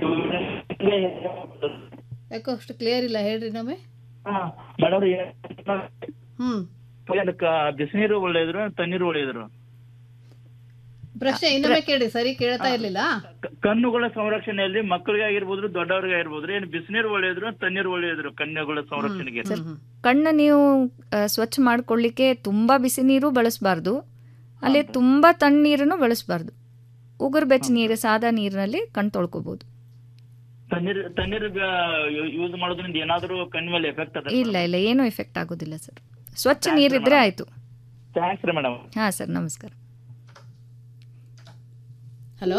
ಯಾಕೋ ಅಷ್ಟು ಕ್ಲಿಯರ್ ಇಲ್ಲ ಹೇಳ್ರಿ ಇನ್ನೊಮ್ಮೆ ಮೇಡಮ್ ಹ್ಮ್ ಅದಕ್ಕೆ ಬಿಸಿನೀರು ಒಳ್ಳೇದ್ರು ತಣ್ಣೀರು ಒಳ್ಳೇದ್ರು ಪ್ರಶ್ನೆ ಇನ್ನೊಮ್ಮೆ ಕೇಳಿ ಸರಿ ಕೇಳ್ತಾ ಇರ್ಲಿಲ್ಲ ಕಣ್ಣುಗಳ ಸಂರಕ್ಷಣೆಯಲ್ಲಿ ಮಕ್ಕಳಿಗೆ ಆಗಿರ್ಬೋದು ದೊಡ್ಡವ್ರಿಗೆ ಆಗಿರ್ಬೋದು ಏನು ಬಿಸಿನೀರು ಒಳ್ಳೇದ್ರು ತಣ್ಣೀರು ಒಳ್ಳೇದ್ರು ಕಣ್ಣುಗಳ ಸಂರಕ್ಷಣೆಗೆ ಕಣ್ಣು ನೀವು ಆ, ಸ್ವಚ್ಛ ಮಾಡ್ಕೊಳ್ಳಿಕ್ಕೆ ತುಂಬ ಬಿಸಿ ನೀರು ಬಳಸಬಾರ್ದು ಅಲ್ಲಿ ತುಂಬ ತಣ್ಣೀರನ್ನು ಬಳಸಬಾರ್ದು ಉಗುರು ಬೆಚ್ಚ ನೀರು ಸಾದಾ ನೀರಿನಲ್ಲಿ ಕಣ್ಣು ತೊಳ್ಕೊಬೋದು ತಣ್ಣೀರ್ ತಣ್ಣೀರ್ ಯೂಸ್ ಮಾಡೋದ್ರಿಂದ ಏನಾದ್ರೂ ಕಣ್ಣ ಮೇಲೆ ಎಫೆಕ್ಟ್ ಅದ ಇಲ್ಲ ಇಲ್ಲ ಏನೂ ಎಫೆಕ್ಟ್ ಆಗೋದಿಲ್ಲ ಸರ್ ಸ್ವಚ್ಛ ನೀರಿದ್ರೆ ಆಯಿತು ಥ್ಯಾಂಕ್ಸ್ ರೀ ಮೇಡಮ್ ಹಾಂ ಸರ್ ನಮಸ್ಕಾರ ಹಲೋ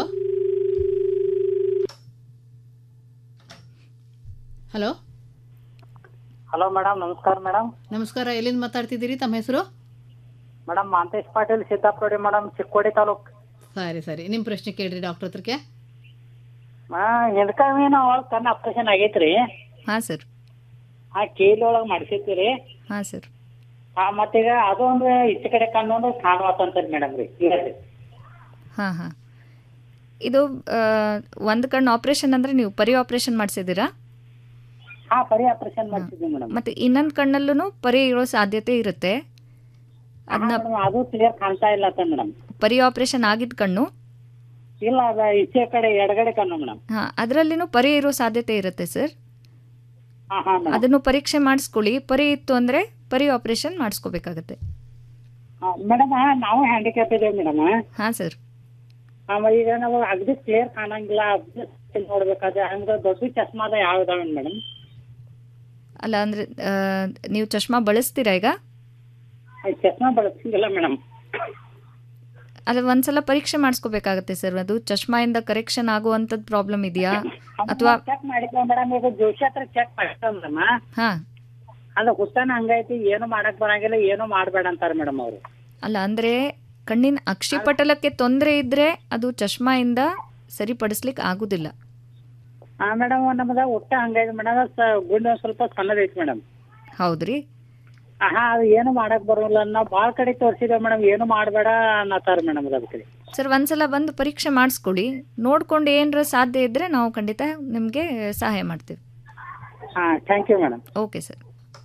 ಹಲೋ ಹಲೋ ಮೇಡಮ್ ನಮಸ್ಕಾರ ಮೇಡಮ್ ನಮಸ್ಕಾರ ಎಲ್ಲಿಂದ ಮಾತಾಡ್ತಿದ್ದೀರಿ ತಮ್ಮ ಹೆಸರು ಮೇಡಮ್ ಮಾಂತೇಶ್ ಪಾಟೀಲ್ ಸಿದ್ದಾಪುರ ಮೇಡಮ್ ಚಿಕ್ಕೋಡಿ ತಾಲೂಕ್ ಸರಿ ಸರಿ ನಿಮ್ಮ ಪ್ರಶ್ನೆ ಕೇಳ್ರಿ ಡಾಕ್ಟರ್ ಹತ್ರಕ್ಕೆ ಹಾ ಹಿಂದ್ಕಾವಿನ ಒಳಗ್ ಕಣ್ಣು ಆಪರೇಷನ್ ಆಗೈತ್ರಿ ಹಾಂ ಸರ್ ಆ ಕೀಲ್ ಒಳಗ್ ಮಾಡಿಸಿರ್ತೀರಿ ಹಾಂ ಸರ್ ಆ ಮತ್ತೀಗ ಅದು ಒಂದು ಈಚೆ ಕಡೆ ಕಣ್ಣು ಒಂದು ಕಾಣುವತ್ತಂತರಿ ಮೇಡಮ್ ರೀ ಹೇಳ್ರಿ ಹಾಂ ಹಾಂ ಇದು ಒಂದು ಕಣ್ಣು ಆಪ್ರೇಷನ್ ಅಂದರೆ ನೀವು ಪರಿ ಆಪ್ರೇಷನ್ ಮಾಡಿಸಿದ್ದೀರಾ ಹಾ ಪರಿ ಆಪರೇಷನ್ ಮಾಡ್ಸಿದ್ವಿ ಮೇಡಮ್ ಮತ್ತು ಇನ್ನೊಂದು ಕಣ್ಣಲ್ಲೂ ಪರಿ ಇರೋ ಸಾಧ್ಯತೆ ಇರುತ್ತೆ ಅದನ್ನ ಅದು ಕ್ಲಿಯರ್ ಕಾಣ್ತಾ ಇಲ್ಲ ಅಂತ ಮೇಡಮ್ ಪರಿ ಆಪ್ರೇಷನ್ ಆಗಿದ್ದ ಕಣ್ಣು ಇಲ್ಲ ಅದ ಈಚೆ ಕಡೆ ಎಡಗಡೆ ಕಣ್ಣು ಮೇಡಮ್ ಹಾಂ ಅದರಲ್ಲಿನೂ ಪರಿ ಇರೋ ಸಾಧ್ಯತೆ ಇರುತ್ತೆ ಸರ್ ಹಾ ಹಾ ಮೇಡಮ್ ಅದನ್ನು ಪರೀಕ್ಷೆ ಮಾಡಿಸ್ಕೊಳ್ಳಿ ಪರಿ ಇತ್ತು ಅಂದರೆ ಪರಿ ಆಪ್ರೇಷನ್ ಮಾಡಿಸ್ಕೋಬೇಕಾಗತ್ತೆ ಮೇಡಮ್ ನಾವು ಹ್ಯಾಂಡಿಕ್ಯಾಪ್ ಇದೇವೆ ಮೇಡಮ್ ಹಾಂ ಸರ್ ಆಮೇಲೆ ಈಗ ನಾವು ಅಗದಿ ಕ್ಲಿಯರ್ ಕಾಣಂಗಿಲ್ಲ ಅಗದಿ ನೋಡ್ಬೇಕಾದ್ರೆ ಹಂಗ ದೊಡ್ಡ ಚಸ್ಮಾದ ಯಾವ ಇದಾವೆ ಮೇಡಮ್ ಅಲ್ಲ ಅಂದರೆ ನೀವು ಚಶ್ಮಾ ಬಳಸ್ತೀರಾ ಈಗ ಚಸ್ಮಾ ಬಳಸಂಗಿಲ್ಲ ಮೇಡಮ್ ಅಲ್ಲ ಒಂದ್ಸಲ ಪರೀಕ್ಷೆ ಮಾಡಿಸ್ಕೋಬೇಕಾಗತ್ತೆ ಸರ್ ಅದು ಚಶ್ಮಾಯಿಂದ ಕರೆಕ್ಷನ್ ಆಗುವಂಥದ್ದು ಪ್ರಾಬ್ಲಮ್ ಇದೆಯಾ ಅಥವಾ ಚೆಕ್ ಮಾಡಿದ್ವಿ ಮೇಡಮ್ ಈಗ ಜೋಶಿ ಹತ್ರ ಚೆಕ್ ಮಾಡಿದ್ವಿ ಮೇಡಮ್ ಹಾಂ ಅದು ಹುತ್ತಾನ ಹಂಗೈತಿ ಏನು ಮಾಡಕ್ ಬರಂಗಿಲ್ಲ ಏನು ಮಾಡ್ಬೇಡ ಅಂತಾರ ಮೇಡಮ್ ಅವರು ಅಲ್ಲ ಅಂದರೆ ಕಣ್ಣಿನ ಅಕ್ಷಿಪಟಲಕ್ಕೆ ತೊಂದರೆ ಇದ್ದರೆ ಅದು ಚಶ್ಮಾಯಿಂದ ಸರಿಪಡಿಸ್ಲಿಕ್ಕೆ ಆಗುದಿಲ್ಲ ಹಾ ಮೇಡಮ್ ನಮ್ದ ಒಟ್ಟ ಹಂಗೈತಿ ಮೇಡಮ್ ಗುಂಡು ಒಂದ್ ಸ್ವಲ್ಪ ಸಣ್ಣದೈತಿ ಮೇಡಮ್ ಹೌದ್ರಿ ಹಾ ಅದು ಏನು ಮಾಡಕ್ ಬರೋಲ್ಲ ನಾವ್ ಬಾಳ್ ಕಡೆ ತೋರ್ಸಿದೇವ್ ಮೇಡಮ್ ಏನು ಮಾಡ್ಬೇಡ ಅನ್ನತಾರ ಮೇಡಮ್ ಅದಕ್ಕೆ ಸರ್ ಒಂದ್ಸಲ ಬಂದು ಪರೀಕ್ಷೆ ಮಾಡಿಸ್ಕೊಡಿ ನೋಡ್ಕೊಂಡು ಏನರ ಸಾಧ್ಯ ಇದ್ದರೆ ನಾವು ಖಂಡಿತ ನಿಮಗೆ ಸಹಾಯ ಮಾಡ್ತೀವಿ ಹಾ thank you madam okay sir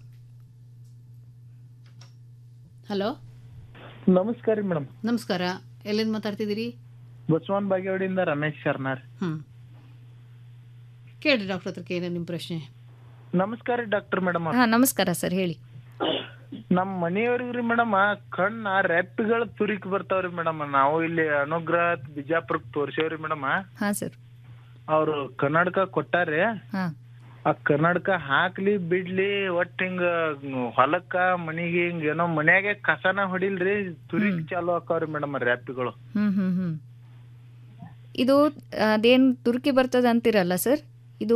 hello ನಮಸ್ಕಾರ ರೀ ಮೇಡಮ್ ನಮಸ್ಕಾರ ಎಲ್ಲಿಂದ ಮಾತಾಡ್ತಿದ್ದೀರಿ ಬಸವನ್ ಬಾಗೇವಾಡಿಯಿಂದ ರಮೇಶ್ ಶರ್ನಾರ್ ಹ್ಮ್ ಕೇಳ್ರಿ ಡಾಕ್ಟರ್ ಹತ್ರಕ್ಕೆ ಏನೇ ನಿಮ್ಮ ಪ್ರಶ್ನೆ ನಮಸ್ಕಾರ ರೀ ಡಾಕ್ಟರ್ ಮೇಡಮ್ ಹಾಂ ನಮಸ್ಕಾರ ಸರ್ ಹೇಳಿ ನಮ್ ಮನೆಯವ್ರಿಗೆ ರೀ ಮೇಡಮ್ ಕಣ್ಣ ರೆಪ್ಪೆಗಳು ತುರಿಕ್ ಬರ್ತಾವ್ರಿ ಮೇಡಮ್ ನಾವು ಇಲ್ಲಿ ಅನುಗ್ರಹ ಬಿಜಾಪುರಕ್ ತೋರ್ಸೇವ್ರಿ ಮೇಡಮ್ ಹಾಂ ಸರ್ ಅವ್ರು ಕನ್ನಡಕ ಕೊಟ್ಟಾರಿ ಹಾಂ ಆ ಕನ್ನಡಕ ಹಾಕ್ಲಿ ಬಿಡ್ಲಿ ಒಟ್ ಹಿಂಗ ಹೊಲಕ್ಕ ಮನಿಗೆ ಹಿಂಗ ಏನೋ ಮನ್ಯಾಗೆ ಕಸನ ಹೊಡಿಲ್ರಿ ತುರಿಕ್ ಚಾಲು ಆಕಾವ್ರಿ ಮೇಡಮ್ ರ್ಯಾಪಿಗಳು ಹ್ಮ್ ಹ್ಮ್ ಹ್ಮ್ ಇದು ಅದೇನು ತುರ್ಕಿ ಬರ್ತದೆ ಅಂತಿರಲ್ಲ ಸರ್ ಇದು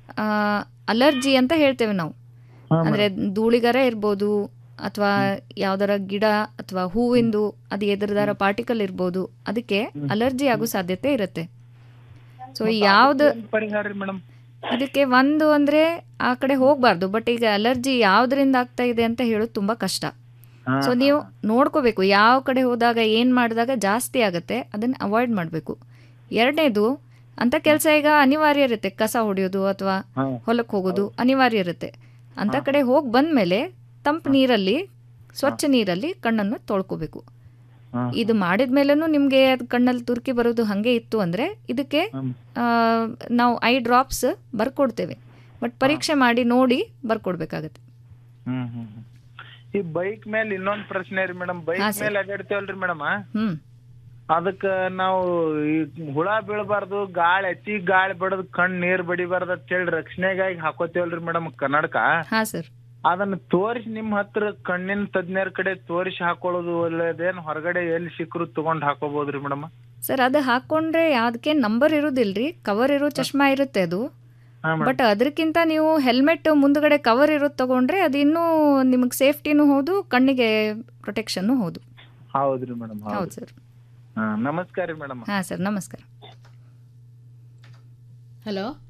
ಅಲರ್ಜಿ ಅಂತ ಹೇಳ್ತೇವೆ ನಾವು ಅಂದ್ರೆ ಧೂಳಿಗರ ಇರ್ಬೋದು ಅಥವಾ ಯಾವ್ದಾರ ಗಿಡ ಅಥವಾ ಹೂವಿಂದು ಅದು ಎದುರದಾರ ಪಾರ್ಟಿಕಲ್ ಇರ್ಬೋದು ಅದಕ್ಕೆ ಅಲರ್ಜಿ ಆಗೋ ಸಾಧ್ಯತೆ ಇರುತ್ತೆ ಸೊ ಯಾವ್ದು ಪರಿಹಾರ ರೀ ಮೇಡಮ್ ಇದಕ್ಕೆ ಒಂದು ಅಂದ್ರೆ ಆ ಕಡೆ ಹೋಗ್ಬಾರ್ದು ಬಟ್ ಈಗ ಅಲರ್ಜಿ ಯಾವ್ದ್ರಿಂದ ಆಗ್ತಾ ಇದೆ ಅಂತ ಹೇಳೋದು ತುಂಬಾ ಕಷ್ಟ ಸೊ ನೀವು ನೋಡ್ಕೋಬೇಕು ಯಾವ ಕಡೆ ಹೋದಾಗ ಏನ್ ಮಾಡಿದಾಗ ಜಾಸ್ತಿ ಆಗತ್ತೆ ಅದನ್ನ ಅವಾಯ್ಡ್ ಮಾಡಬೇಕು ಎರಡನೇದು ಅಂತ ಕೆಲಸ ಈಗ ಅನಿವಾರ್ಯ ಇರುತ್ತೆ ಕಸ ಹೊಡೆಯೋದು ಅಥವಾ ಹೊಲಕ್ಕೆ ಹೋಗೋದು ಅನಿವಾರ್ಯ ಇರುತ್ತೆ ಅಂತ ಕಡೆ ಹೋಗಿ ಬಂದ್ಮೇಲೆ ತಂಪು ನೀರಲ್ಲಿ ಸ್ವಚ್ಛ ನೀರಲ್ಲಿ ಕಣ್ಣನ್ನು ತೊಳ್ಕೊಬೇಕು ಇದು ಮಾಡಿದ್ಮೇಲೂ ನಿಮಗೆ ಅದು ಕಣ್ಣಲ್ಲಿ ತುರ್ಕಿ ಬರೋದು ಹಾಗೆ ಇತ್ತು ಅಂದರೆ ಇದಕ್ಕೆ ಆ, ನಾವು ಐ ಡ್ರಾಪ್ಸ್ ಬರ್ಕೊಡ್ತೇವೆ ಬಟ್ ಪರೀಕ್ಷೆ ಮಾಡಿ ನೋಡಿ ಬರ್ಕೊಡ್ಬೇಕಾಗತ್ತೆ ಹ್ಮ್ ಹ್ಮ್ ಹ್ಮ್. ಈ ಬೈಕ್ ಮೇಲೆ ಇನ್ನೊಂದ್ ಪ್ರಶ್ನೆ ರೀ ಮೇಡಮ್ ಬೈಕ್ ಹಾ, ಸರ್. ಮೇಲೆ ಅಡ್ಡಾಡ್ತೇವಲ್ರಿ ಮೇಡಮ್ ಹ್ಮ್ ಅದಕ್ಕ ನಾವು ಈ ಹುಳ ಬೀಳಬಾರ್ದು ಗಾಳಿ ಅತಿ ಗಾಳಿ ಬಡದ್ ಕಣ್ ನೀರ್ ಬಡಿಬಾರ್ದು ಅಂತ ಹೇಳಿ ರಕ್ಷಣೆಗಾಗಿ ಹಾಕೋತೇವಲ್ರಿ ಮೇಡಮ್ ಕನ್ನಡಕ ಹಾ ಸರ್ ಅದನ್ನ ತೋರಿಸಿ ನಿಮ್ ಹತ್ರ ಕಣ್ಣಿನ ತಜ್ಞರ ಕಡೆ ತೋರಿಸಿ ಹಾಕೊಳ್ಳೋದು ಒಳ್ಳೇದೇನ್ ಹೊರಗಡೆ ಎಲ್ಲಿ ಸಿಕ್ಕರು ತಗೊಂಡ್ ಹಾಕೋಬಹುದ್ರಿ ಮೇಡಮ್ ಸರ್ ಅದು ಹಾಕೊಂಡ್ರೆ ಅದಕ್ಕೆ ನಂಬರ್ ಇರೋದಿಲ್ರಿ ಕವರ್ ಇರೋ ಚಶ್ಮಾ ಇರುತ್ತೆ ಅದು ಹಾ ಮೇಡಮ್ ಬಟ್ ಅದಕ್ಕಿಂತ ನೀವು ಹೆಲ್ಮೆಟ್ ಮುಂದ್ಗಡೆ ಕವರ್ ಇರೋದು ತಗೊಂಡ್ರೆ ಅದು ಇನ್ನೂ ನಿಮಗೆ ಸೇಫ್ಟಿನೂ ಹೌದು ಕಣ್ಣಿಗೆ ಪ್ರೊಟೆಕ್ಷನ್ನು ಹೌದು ಹೌದ್ರಿ ಮೇಡಮ್ ಹೌದು ಸರ್ ಹಾ ನಮಸ್ಕಾರ ರೀ ಮೇಡಮ್ ಹಾಂ ಸರ್ ನಮಸ್ಕಾರ ಹಲೋ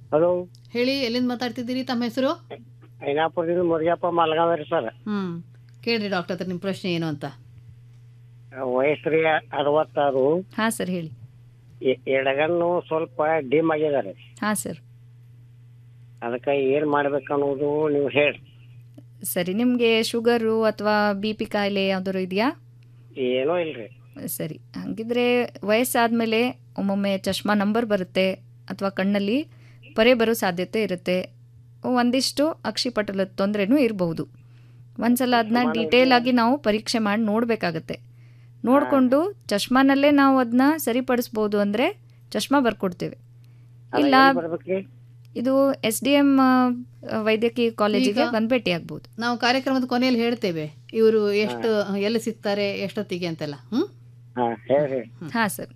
ಹಲೋ ಹೇಳಿ ಎಲ್ಲಿಂದ ಮಾತಾಡ್ತಿದ್ದೀರಿ ತಮ್ಮ ಹೆಸರು ಐನಾಪುರದಿಂದ ಮುರುಗಪ್ಪ ಮಲ್ಗಾವ ರೀ ಸರ್ ಹ್ಮ್ ಕೇಳ್ರಿ ಡಾಕ್ಟರ್ ಹತ್ರ ನಿಮ್ಮ ಪ್ರಶ್ನೆ ಏನು ಅಂತ ವಯಸ್ಸು ರೀ ಅರವತ್ತಾರು ಹಾ ಸರ್ ಹೇಳಿ ಎ- ಎಡಗಣ್ಣು ಸ್ವಲ್ಪ ಡಿಮ್ ಆಗಿದ್ದಾರೆ ಹಾ ಸರ್ ಅದಕ್ಕೆ ಏನ್ ಮಾಡ್ಬೇಕನ್ನೋದು ನೀವು ಹೇಳಿ ಸರಿ ನಿಮಗೆ ಶುಗರು ಅಥವಾ ಬಿ ಪಿ ಕಾಯಿಲೆ ಯಾವ್ದಾದ್ರು ಇದೆಯಾ ಏನೂ ಇಲ್ರಿ ಸರಿ ಹಾಗಿದ್ರೆ ವಯಸ್ಸಾದಮೇಲೆ ಒಮ್ಮೊಮ್ಮೆ ಚಶ್ಮಾ ನಂಬರ್ ಬರುತ್ತೆ ಅಥವಾ ಕಣ್ಣಲ್ಲಿ ಪೊರೆ ಬರೋ ಸಾಧ್ಯತೆ ಇರುತ್ತೆ ಒಂದಿಷ್ಟು ಅಕ್ಷಿಪಟಲದ ತೊಂದರೆನೂ ಇರಬಹುದು ಒಂದ್ಸಲ ಅದನ್ನ ಡೀಟೇಲ್ ಆಗಿ ನಾವು ಪರೀಕ್ಷೆ ಮಾಡಿ ನೋಡಬೇಕಾಗತ್ತೆ ನೋಡಿಕೊಂಡು ಚಶ್ಮಾನಲ್ಲೇ ನಾವು ಅದನ್ನ ಸರಿಪಡಿಸ್ಬೋದು ಅಂದರೆ ಚಶ್ಮಾ ಬರ್ಕೊಡ್ತೇವೆ ಇಲ್ಲ ಬರ್ಬೇಕ್ರಿ ಇದು ಎಸ್ ಡಿ ಎಮ್ ವೈದ್ಯಕೀಯ ಕಾಲೇಜಿಗೆ ಈಗ- ಬಂದು ಭೇಟಿ ಆಗ್ಬೋದು ನಾವು ಕಾರ್ಯಕ್ರಮದ ಕೊನೆಯಲ್ಲಿ ಹೇಳ್ತೇವೆ ಇವರು ಎಷ್ಟು ಎಲ್ಲಿ ಸಿಗ್ತಾರೆ ಎಷ್ಟೊತ್ತಿಗೆ ಅಂತೆಲ್ಲ ಹ್ಮ್ ಹಾ ಹೇಳ್ರಿ ಹಾ ಸರ್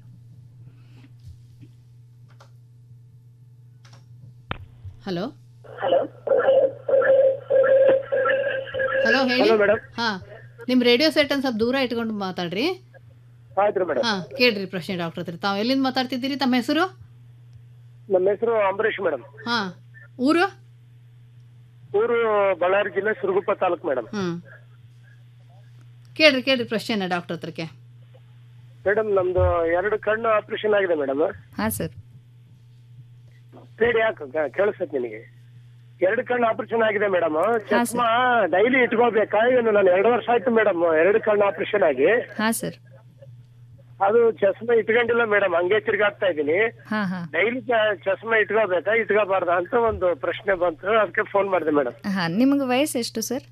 ಹಲೋ ಹಲೋ ಹೇಳಿ Hello, madam. ಹಾ ನಿಮ್ ರೇಡಿಯೋ ಸೆಟ್ ಅನ್ನು ಸ್ವಲ್ಪ ದೂರ ಇಟ್ಕೊಂಡು ಮಾತಾಡ್ರಿ ಆಯ್ತು ಮೇಡಮ್ ಹಾ ಕೇಳ್ರಿ ಪ್ರಶ್ನೆ ಡಾಕ್ಟರ್ ಹತ್ರ ತಾವು ಎಲ್ಲಿಂದ ಮಾತಾಡ್ತಿದ್ದೀರಿ ತಮ್ಮ ಹೆಸರು ನಮ್ಮ ಹೆಸರು ಅಂಬರೀಶ್ ಮೇಡಮ್ ಹಾ ಊರು ಊರು ಬಳ್ಳಾರಿ ಜಿಲ್ಲೆ ಸುರಗುಪ್ಪ ತಾಲೂಕು ಮೇಡಮ್ ಹ್ಮ್ ಕೇಳ್ರಿ ಕೇಳ್ರಿ ಪ್ರಶ್ನೆನ ಡಾಕ್ಟರ್ ಹತ್ರಕ್ಕೆ ಮೇಡಮ್ ನಮ್ದು ಎರಡು ಕಣ್ಣು ಆಪರೇಷನ್ ಆಗಿದೆ ಮೇಡಮ್ ಹಾ ಸರ್ ರೇಡಿ ಯಾಕೆ ಕೇಳಿಸ್ತೈತೆ ನಿನಗೆ ಎರಡು ಕಣ್ಣು ಆಪರೇಷನ್ ಆಗಿದೆ ಮೇಡಮ್ ಚಸ್ಮಾ ಡೈಲಿ ಇಟ್ಕೋಬೇಕಾ ಏನು ನಾನು ಎರಡು ವರ್ಷ ಆಯ್ತು ಮೇಡಮ್ ಎರಡು ಕಣ್ಣು ಆಪರೇಷನ್ ಆಗಿ ಹಾ ಸರ್ ಅದು ಚಸ್ಮಾ ಇಟ್ಕೊಂಡಿಲ್ಲ ಮೇಡಮ್ ಹಂಗೆ ತಿರ್ಗಾಡ್ತಾ ಇದ್ದೀನಿ ಹಾ ಹಾ ಡೈಲಿ ಚಸ್ಮಾ ಇಟ್ಕೋಬೇಕಾ ಇಟ್ಕೋಬಾರ್ದಾ ಅಂತ ಒಂದು ಪ್ರಶ್ನೆ ಬಂತು ಅದಕ್ಕೆ ಫೋನ್ ಮಾಡಿದೆ ಮೇಡಮ್ ಹಾ ನಿಮಗೆ ವಯಸ್ಸು ಎಷ್ಟು ಸರ್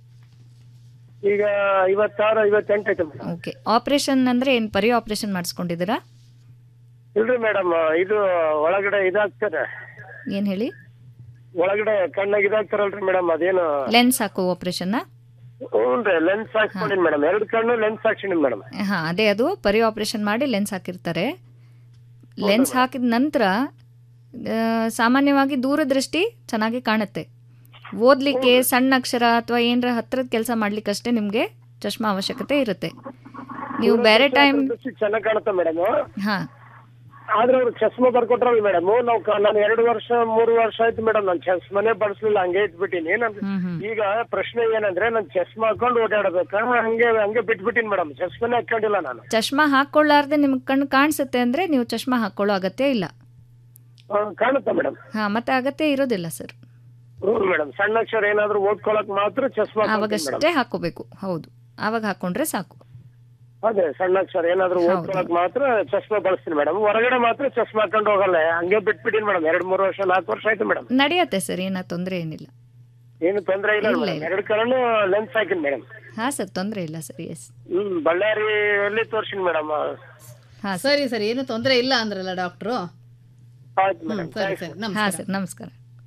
ಈಗ ಐವತ್ತಾರು ಐವತ್ತೆಂಟು ಐತೆ ಮೇಡಮ್ ಓಕೆ ಆಪರೇಷನ್ ಅಂದರೆ ಏನು ಪರಿ ಆಪರೇಷನ್ ಮಾಡಿಸ್ಕೊಂಡಿದ್ದೀರಾ ಇಲ್ರಿ ಮೇಡಮ್ ಇದು ಒಳಗಡೆ ಇದಾಗ್ತದೆ ಏನು ಹೇಳಿ ಒಳಗಡೆ ಕಣ್ಣಾಗ ಇದಾಗ್ತಾರಲ್ರಿ ಮೇಡಮ್ ಅದೇನು ಲೆನ್ಸ್ ಹಾಕೋ ಆಪರೇಷನ್ನ ಹ್ಞೂನ್ರಿ ಲೆನ್ಸ್ ಹಾಕ್ಕೊಂಡಿನಿ ಮೇಡಮ್ ಎರಡು ಕಣ್ಣು ಲೆನ್ಸ್ ಹಾಕ್ಸಿನಿ ಮೇಡಮ್ ಹಾಂ ಅದೇ ಅದು ಪರಿ ಆಪರೇಷನ್ ಮಾಡಿ ಲೆನ್ಸ್ ಹಾಕಿರ್ತಾರೆ ಲೆನ್ಸ್ ಹಾಕಿದ ನಂತರ ಆ, ಸಾಮಾನ್ಯವಾಗಿ ದೂರದೃಷ್ಟಿ ಚೆನ್ನಾಗಿ ಕಾಣುತ್ತೆ ಓದಲಿಕ್ಕೆ ಸಣ್ಣ ಅಕ್ಷರ ಅಥವಾ ಏನರ ಹತ್ರದ ಕೆಲಸ ಮಾಡ್ಲಿಕ್ಕಷ್ಟೇ ನಿಮಗೆ ಚಶ್ಮಾ ಅವಶ್ಯಕತೆ ಇರುತ್ತೆ ನೀವು ಬೇರೆ ಟೈಮ್ ಚೆನ್ನಾಗಿ ಕಾಣುತ್ತೆ ಮೇಡಮ್ ಹಾಂ ಆದ್ರೆ ಅವ್ರು ಚಸ್ಮಾ ಬರ್ಕೊಟ್ರಲ್ಲ ಮೇಡಮ್ ನಾವು ಕ- ನಾನು ಎರಡು ವರ್ಷ ಮೂರು ವರ್ಷ ಆಯ್ತು ಮೇಡಮ್ ನಾನು ಚಸ್ಮಾನೇ ಬಳಸ್ಲಿಲ್ಲ ಹಂಗೆ ಇಟ್ಬಿಟ್ಟಿನಿ ನನ್ ಈಗ ಪ್ರಶ್ನೆ ಏನಂದ್ರೆ ನಾನು ಚಸ್ಮಾ ಹಾಕೊಂಡು ಓಡಾಡಬೇಕಾ ಹಂಗೆ ಹಂಗೆ ಬಿಟ್ಬಿಟ್ಟಿನಿ ಮೇಡಮ್ ಚಸ್ಮಾನೇ ಹಾಕೊಂಡಿಲ್ಲ ನಾನು ಚಶ್ಮಾ ಹಾಕ್ಕೊಳ್ಳಾರ್ದೆ ನಿಮ್ಗೆ ಕಣ್ಣು ಕಾಣಿಸುತ್ತೆ ಅಂದರೆ ನೀವು ಚಶ್ಮಾ ಹಾಕ್ಕೊಳ್ಳೋ ಅಗತ್ಯ ಇಲ್ಲ ಆ, ಕಾಣುತ್ತಾ ಮೇಡಮ್ ಹಾಂ ಮತ್ತೆ ಅಗತ್ಯ ಇರೋದಿಲ್ಲ ಸರ್ ಹ್ಞೂ ಮೇಡಮ್ ಸಣ್ಣ ಅಕ್ಷರ ಏನಾದ್ರು ಓದ್ಕೊಳಕ್ ಮಾತ್ರ ಚಸ್ಮಾ ಹಾಕ್ಕೊಂತೀನಿ ಆವಾಗಷ್ಟೇ ಮೇಡಮ್ ಹಾಕೋಬೇಕು ಹೌದು ಆವಾಗ ಹಾಕೊಂಡ್ರೆ ಸಾಕು ಅದೇ ಸಣ್ಣ ಅಕ್ಷರ ಏನಾದ್ರು ಹೌದು. ಓದ್ಕೊಳಕ್ ಮಾತ್ರ ಚಸ್ಮಾ ಬಳಸ್ತೀನಿ ಮೇಡಮ್ ಹೊರಗಡೆ ಮಾತ್ರ ಚಸ್ಮಾ ಹಾಕೊಂಡು ಹೋಗಲ್ಲ ಹಂಗೆ ಬಿಟ್ಬಿಟ್ಟಿನಿ ಮೇಡಮ್ ಎರಡ್ ಮೂರು ವರ್ಷ ನಾಲ್ಕು ವರ್ಷ ಆಯ್ತು ಮೇಡಮ್ ನಡೆಯತ್ತೆ ಸರ್ ಏನೋ ತೊಂದರೆ ಏನಿಲ್ಲ ಏನು ತೊಂದ್ರೆ ಇಲ್ಲ ಇಲ್ಲ, ಮೇಡಮ್ ಇಲ್ಲ. ಎರಡು ಕಡೆನೂ ಲೆನ್ಸ್ ಹಾಕಿನಿ ಮೇಡಮ್ ಹಾಂ ಸರ್ ತೊಂದರೆ ಇಲ್ಲ ಸರ್ ಎಸ್ ಹ್ಮ್ ಬಳ್ಳಾರಿಯಲ್ಲಿ ತೋರ್ಸಿನಿ ಮೇಡಮ್ ಹಾಂ ಸರಿ ಸರಿ ಏನು ತೊಂದರೆ ಇಲ್ಲ ಅಂದ್ರಲ್ಲ ಡಾಕ್ಟ್ರು ಆಯ್ತು ಹ್ಮ್ ಮೇಡಮ್ ಸರಿ ಸರಿ ಹಾಂ ನಮಸ್ಕಾರ ಸರ್ ನಮಸ್ಕಾರ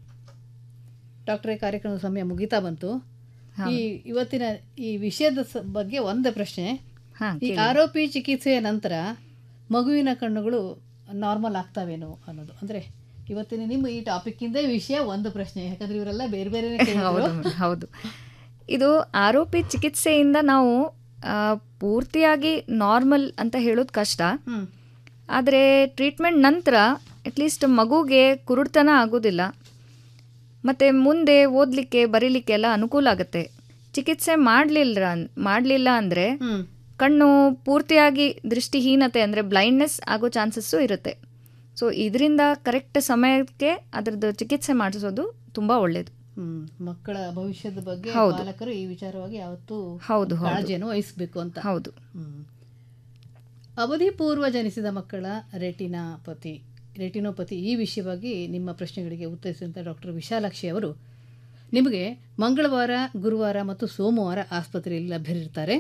ಡಾಕ್ಟ್ರೇ ಕಾರ್ಯಕ್ರಮದ ಸಮಯ ಮುಗಿತಾ ಬಂತು ಹಾ. ಈ ಇವತ್ತಿನ ಈ ವಿಷಯದ ಸ- ಬಗ್ಗೆ ಒಂದು ಪ್ರಶ್ನೆ ಹಾಂ ಈ ಆರೋಪಿ ಚಿಕಿತ್ಸೆಯ ನಂತರ ಮಗುವಿನ ಕಣ್ಣುಗಳು ನಾರ್ಮಲ್ ಆಗ್ತಾವೇನೋ ಅನ್ನೋದು ಅಂದ್ರೆ ಇವತ್ತಿನ ನಿಮ್ಮ ಈ ಟಾಪಿಕ್ಕಿಂದ ವಿಷಯ ಒಂದು ಪ್ರಶ್ನೆ ಯಾಕಂದ್ರೆ ಇವರೆಲ್ಲ ಬೇರೆ ಬೇರೆ ಹೌದು ಮೇಡಮ್, ಹೌದು ಇದು ಆರೋಪಿ ಚಿಕಿತ್ಸೆಯಿಂದ ನಾವು ಆ, ಪೂರ್ತಿಯಾಗಿ ನಾರ್ಮಲ್ ಅಂತ ಹೇಳೋದು ಕಷ್ಟ ಆದರೆ ಟ್ರೀಟ್ಮೆಂಟ್ ನಂತರ ಅಟ್ಲೀಸ್ಟ್ ಮಗುಗೆ ಕುರುಡ್ತನ ಆಗೋದಿಲ್ಲ ಮತ್ತು ಮುಂದೆ ಓದಲಿಕ್ಕೆ ಬರೀಲಿಕ್ಕೆ ಎಲ್ಲ ಅನುಕೂಲ ಆಗುತ್ತೆ ಚಿಕಿತ್ಸೆ ಮಾಡಲಿಲ್ಲ ಮಾಡಲಿಲ್ಲ ಅಂದರೆ ಕಣ್ಣು ಪೂರ್ತಿಯಾಗಿ ದೃಷ್ಟಿಹೀನತೆ ಅಂದರೆ ಬ್ಲೈಂಡ್ನೆಸ್ ಆಗೋ ಚಾನ್ಸಸ್ಸು ಇರುತ್ತೆ ಸೊ ಇದರಿಂದ ಕರೆಕ್ಟ್ ಸಮಯಕ್ಕೆ ಅದರದ್ದು ಚಿಕಿತ್ಸೆ ಮಾಡಿಸೋದು ತುಂಬ ಒಳ್ಳೆಯದು ಹ್ಮ್ ಮಕ್ಕಳ ಭವಿಷ್ಯದ ಬಗ್ಗೆ ಹೌದು. ಪಾಲಕರು ಈ ವಿಚಾರವಾಗಿ ಯಾವತ್ತೂ ಹೌದು, ಹೌದು. ಕಾಳಜಿಯನ್ನು ವಹಿಸಬೇಕು ಅಂತ ಹೌದು ಹ್ಮ್. ಅವಧಿ ಪೂರ್ವ ಜನಿಸಿದ ಮಕ್ಕಳ ರೆಟಿನಾಪತಿ ರೆಟಿನೋಪತಿ ಈ ವಿಷಯವಾಗಿ ನಿಮ್ಮ ಪ್ರಶ್ನೆಗಳಿಗೆ ಉತ್ತರಿಸಿದಂಥ ಡಾಕ್ಟರ್ ವಿಶಾಲಾಕ್ಷಿ ಅವರು ನಿಮಗೆ ಮಂಗಳವಾರ ಗುರುವಾರ ಮತ್ತು ಸೋಮವಾರ ಆಸ್ಪತ್ರೆಯಲ್ಲಿ ಲಭ್ಯರಿರ್ತಾರೆ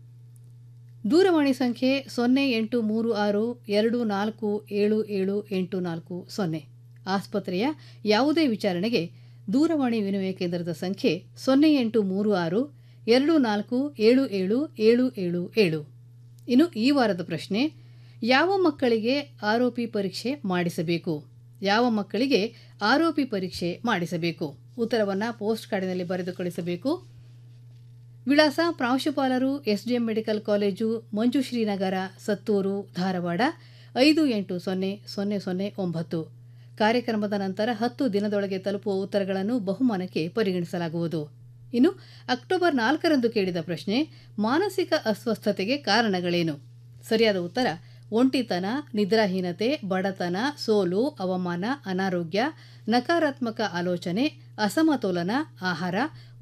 ದೂರವಾಣಿ ಸಂಖ್ಯೆ ಸೊನ್ನೆ ಎಂಟು ಮೂರು ಆರು ಎರಡು ನಾಲ್ಕು ಏಳು ಏಳು ಎಂಟು ನಾಲ್ಕು ಸೊನ್ನೆ ಆಸ್ಪತ್ರೆಯ ಯಾವುದೇ ವಿಚಾರಣೆಗೆ ದೂರವಾಣಿ ವಿನಿಮಯ ಕೇಂದ್ರದ ಸಂಖ್ಯೆ ಸೊನ್ನೆ ಎಂಟು ಮೂರು ಆರು ಎರಡು ನಾಲ್ಕು ಏಳು ಏಳು ಏಳು ಏಳು ಏಳು ಇನ್ನು ಈ ವಾರದ ಪ್ರಶ್ನೆ ಯಾವ ಮಕ್ಕಳಿಗೆ ಆರೋಪಿ ಪರೀಕ್ಷೆ ಮಾಡಿಸಬೇಕು ಯಾವ ಮಕ್ಕಳಿಗೆ ಆರೋಪಿ ಪರೀಕ್ಷೆ ಮಾಡಿಸಬೇಕು ಉತ್ತರವನ್ನು ಪೋಸ್ಟ್ ಕಾರ್ಡಿನಲ್ಲಿ ಬರೆದು ಕಳಿಸಬೇಕು ವಿಳಾಸ ಪ್ರಾಂಶುಪಾಲರು SDM medical college Manjushrinagar Sattur Dharwad ಐದು ಎಂಟು ಸೊನ್ನೆ ಸೊನ್ನೆ ಸೊನ್ನೆ ಒಂಬತ್ತು ಕಾರ್ಯಕ್ರಮದ ನಂತರ ಹತ್ತು ದಿನದೊಳಗೆ ತಲುಪುವ ಉತ್ತರಗಳನ್ನು ಬಹುಮಾನಕ್ಕೆ ಪರಿಗಣಿಸಲಾಗುವುದು ಇನ್ನು ಅಕ್ಟೋಬರ್ ನಾಲ್ಕರಂದು ಕೇಳಿದ ಪ್ರಶ್ನೆ ಮಾನಸಿಕ ಅಸ್ವಸ್ಥತೆಗೆ ಕಾರಣಗಳೇನು ಸರಿಯಾದ ಉತ್ತರ ಒಂಟಿತನ ನಿದ್ರಾಹೀನತೆ ಬಡತನ ಸೋಲು ಅವಮಾನ ಅನಾರೋಗ್ಯ ನಕಾರಾತ್ಮಕ ಆಲೋಚನೆ ಅಸಮತೋಲನ ಆಹಾರ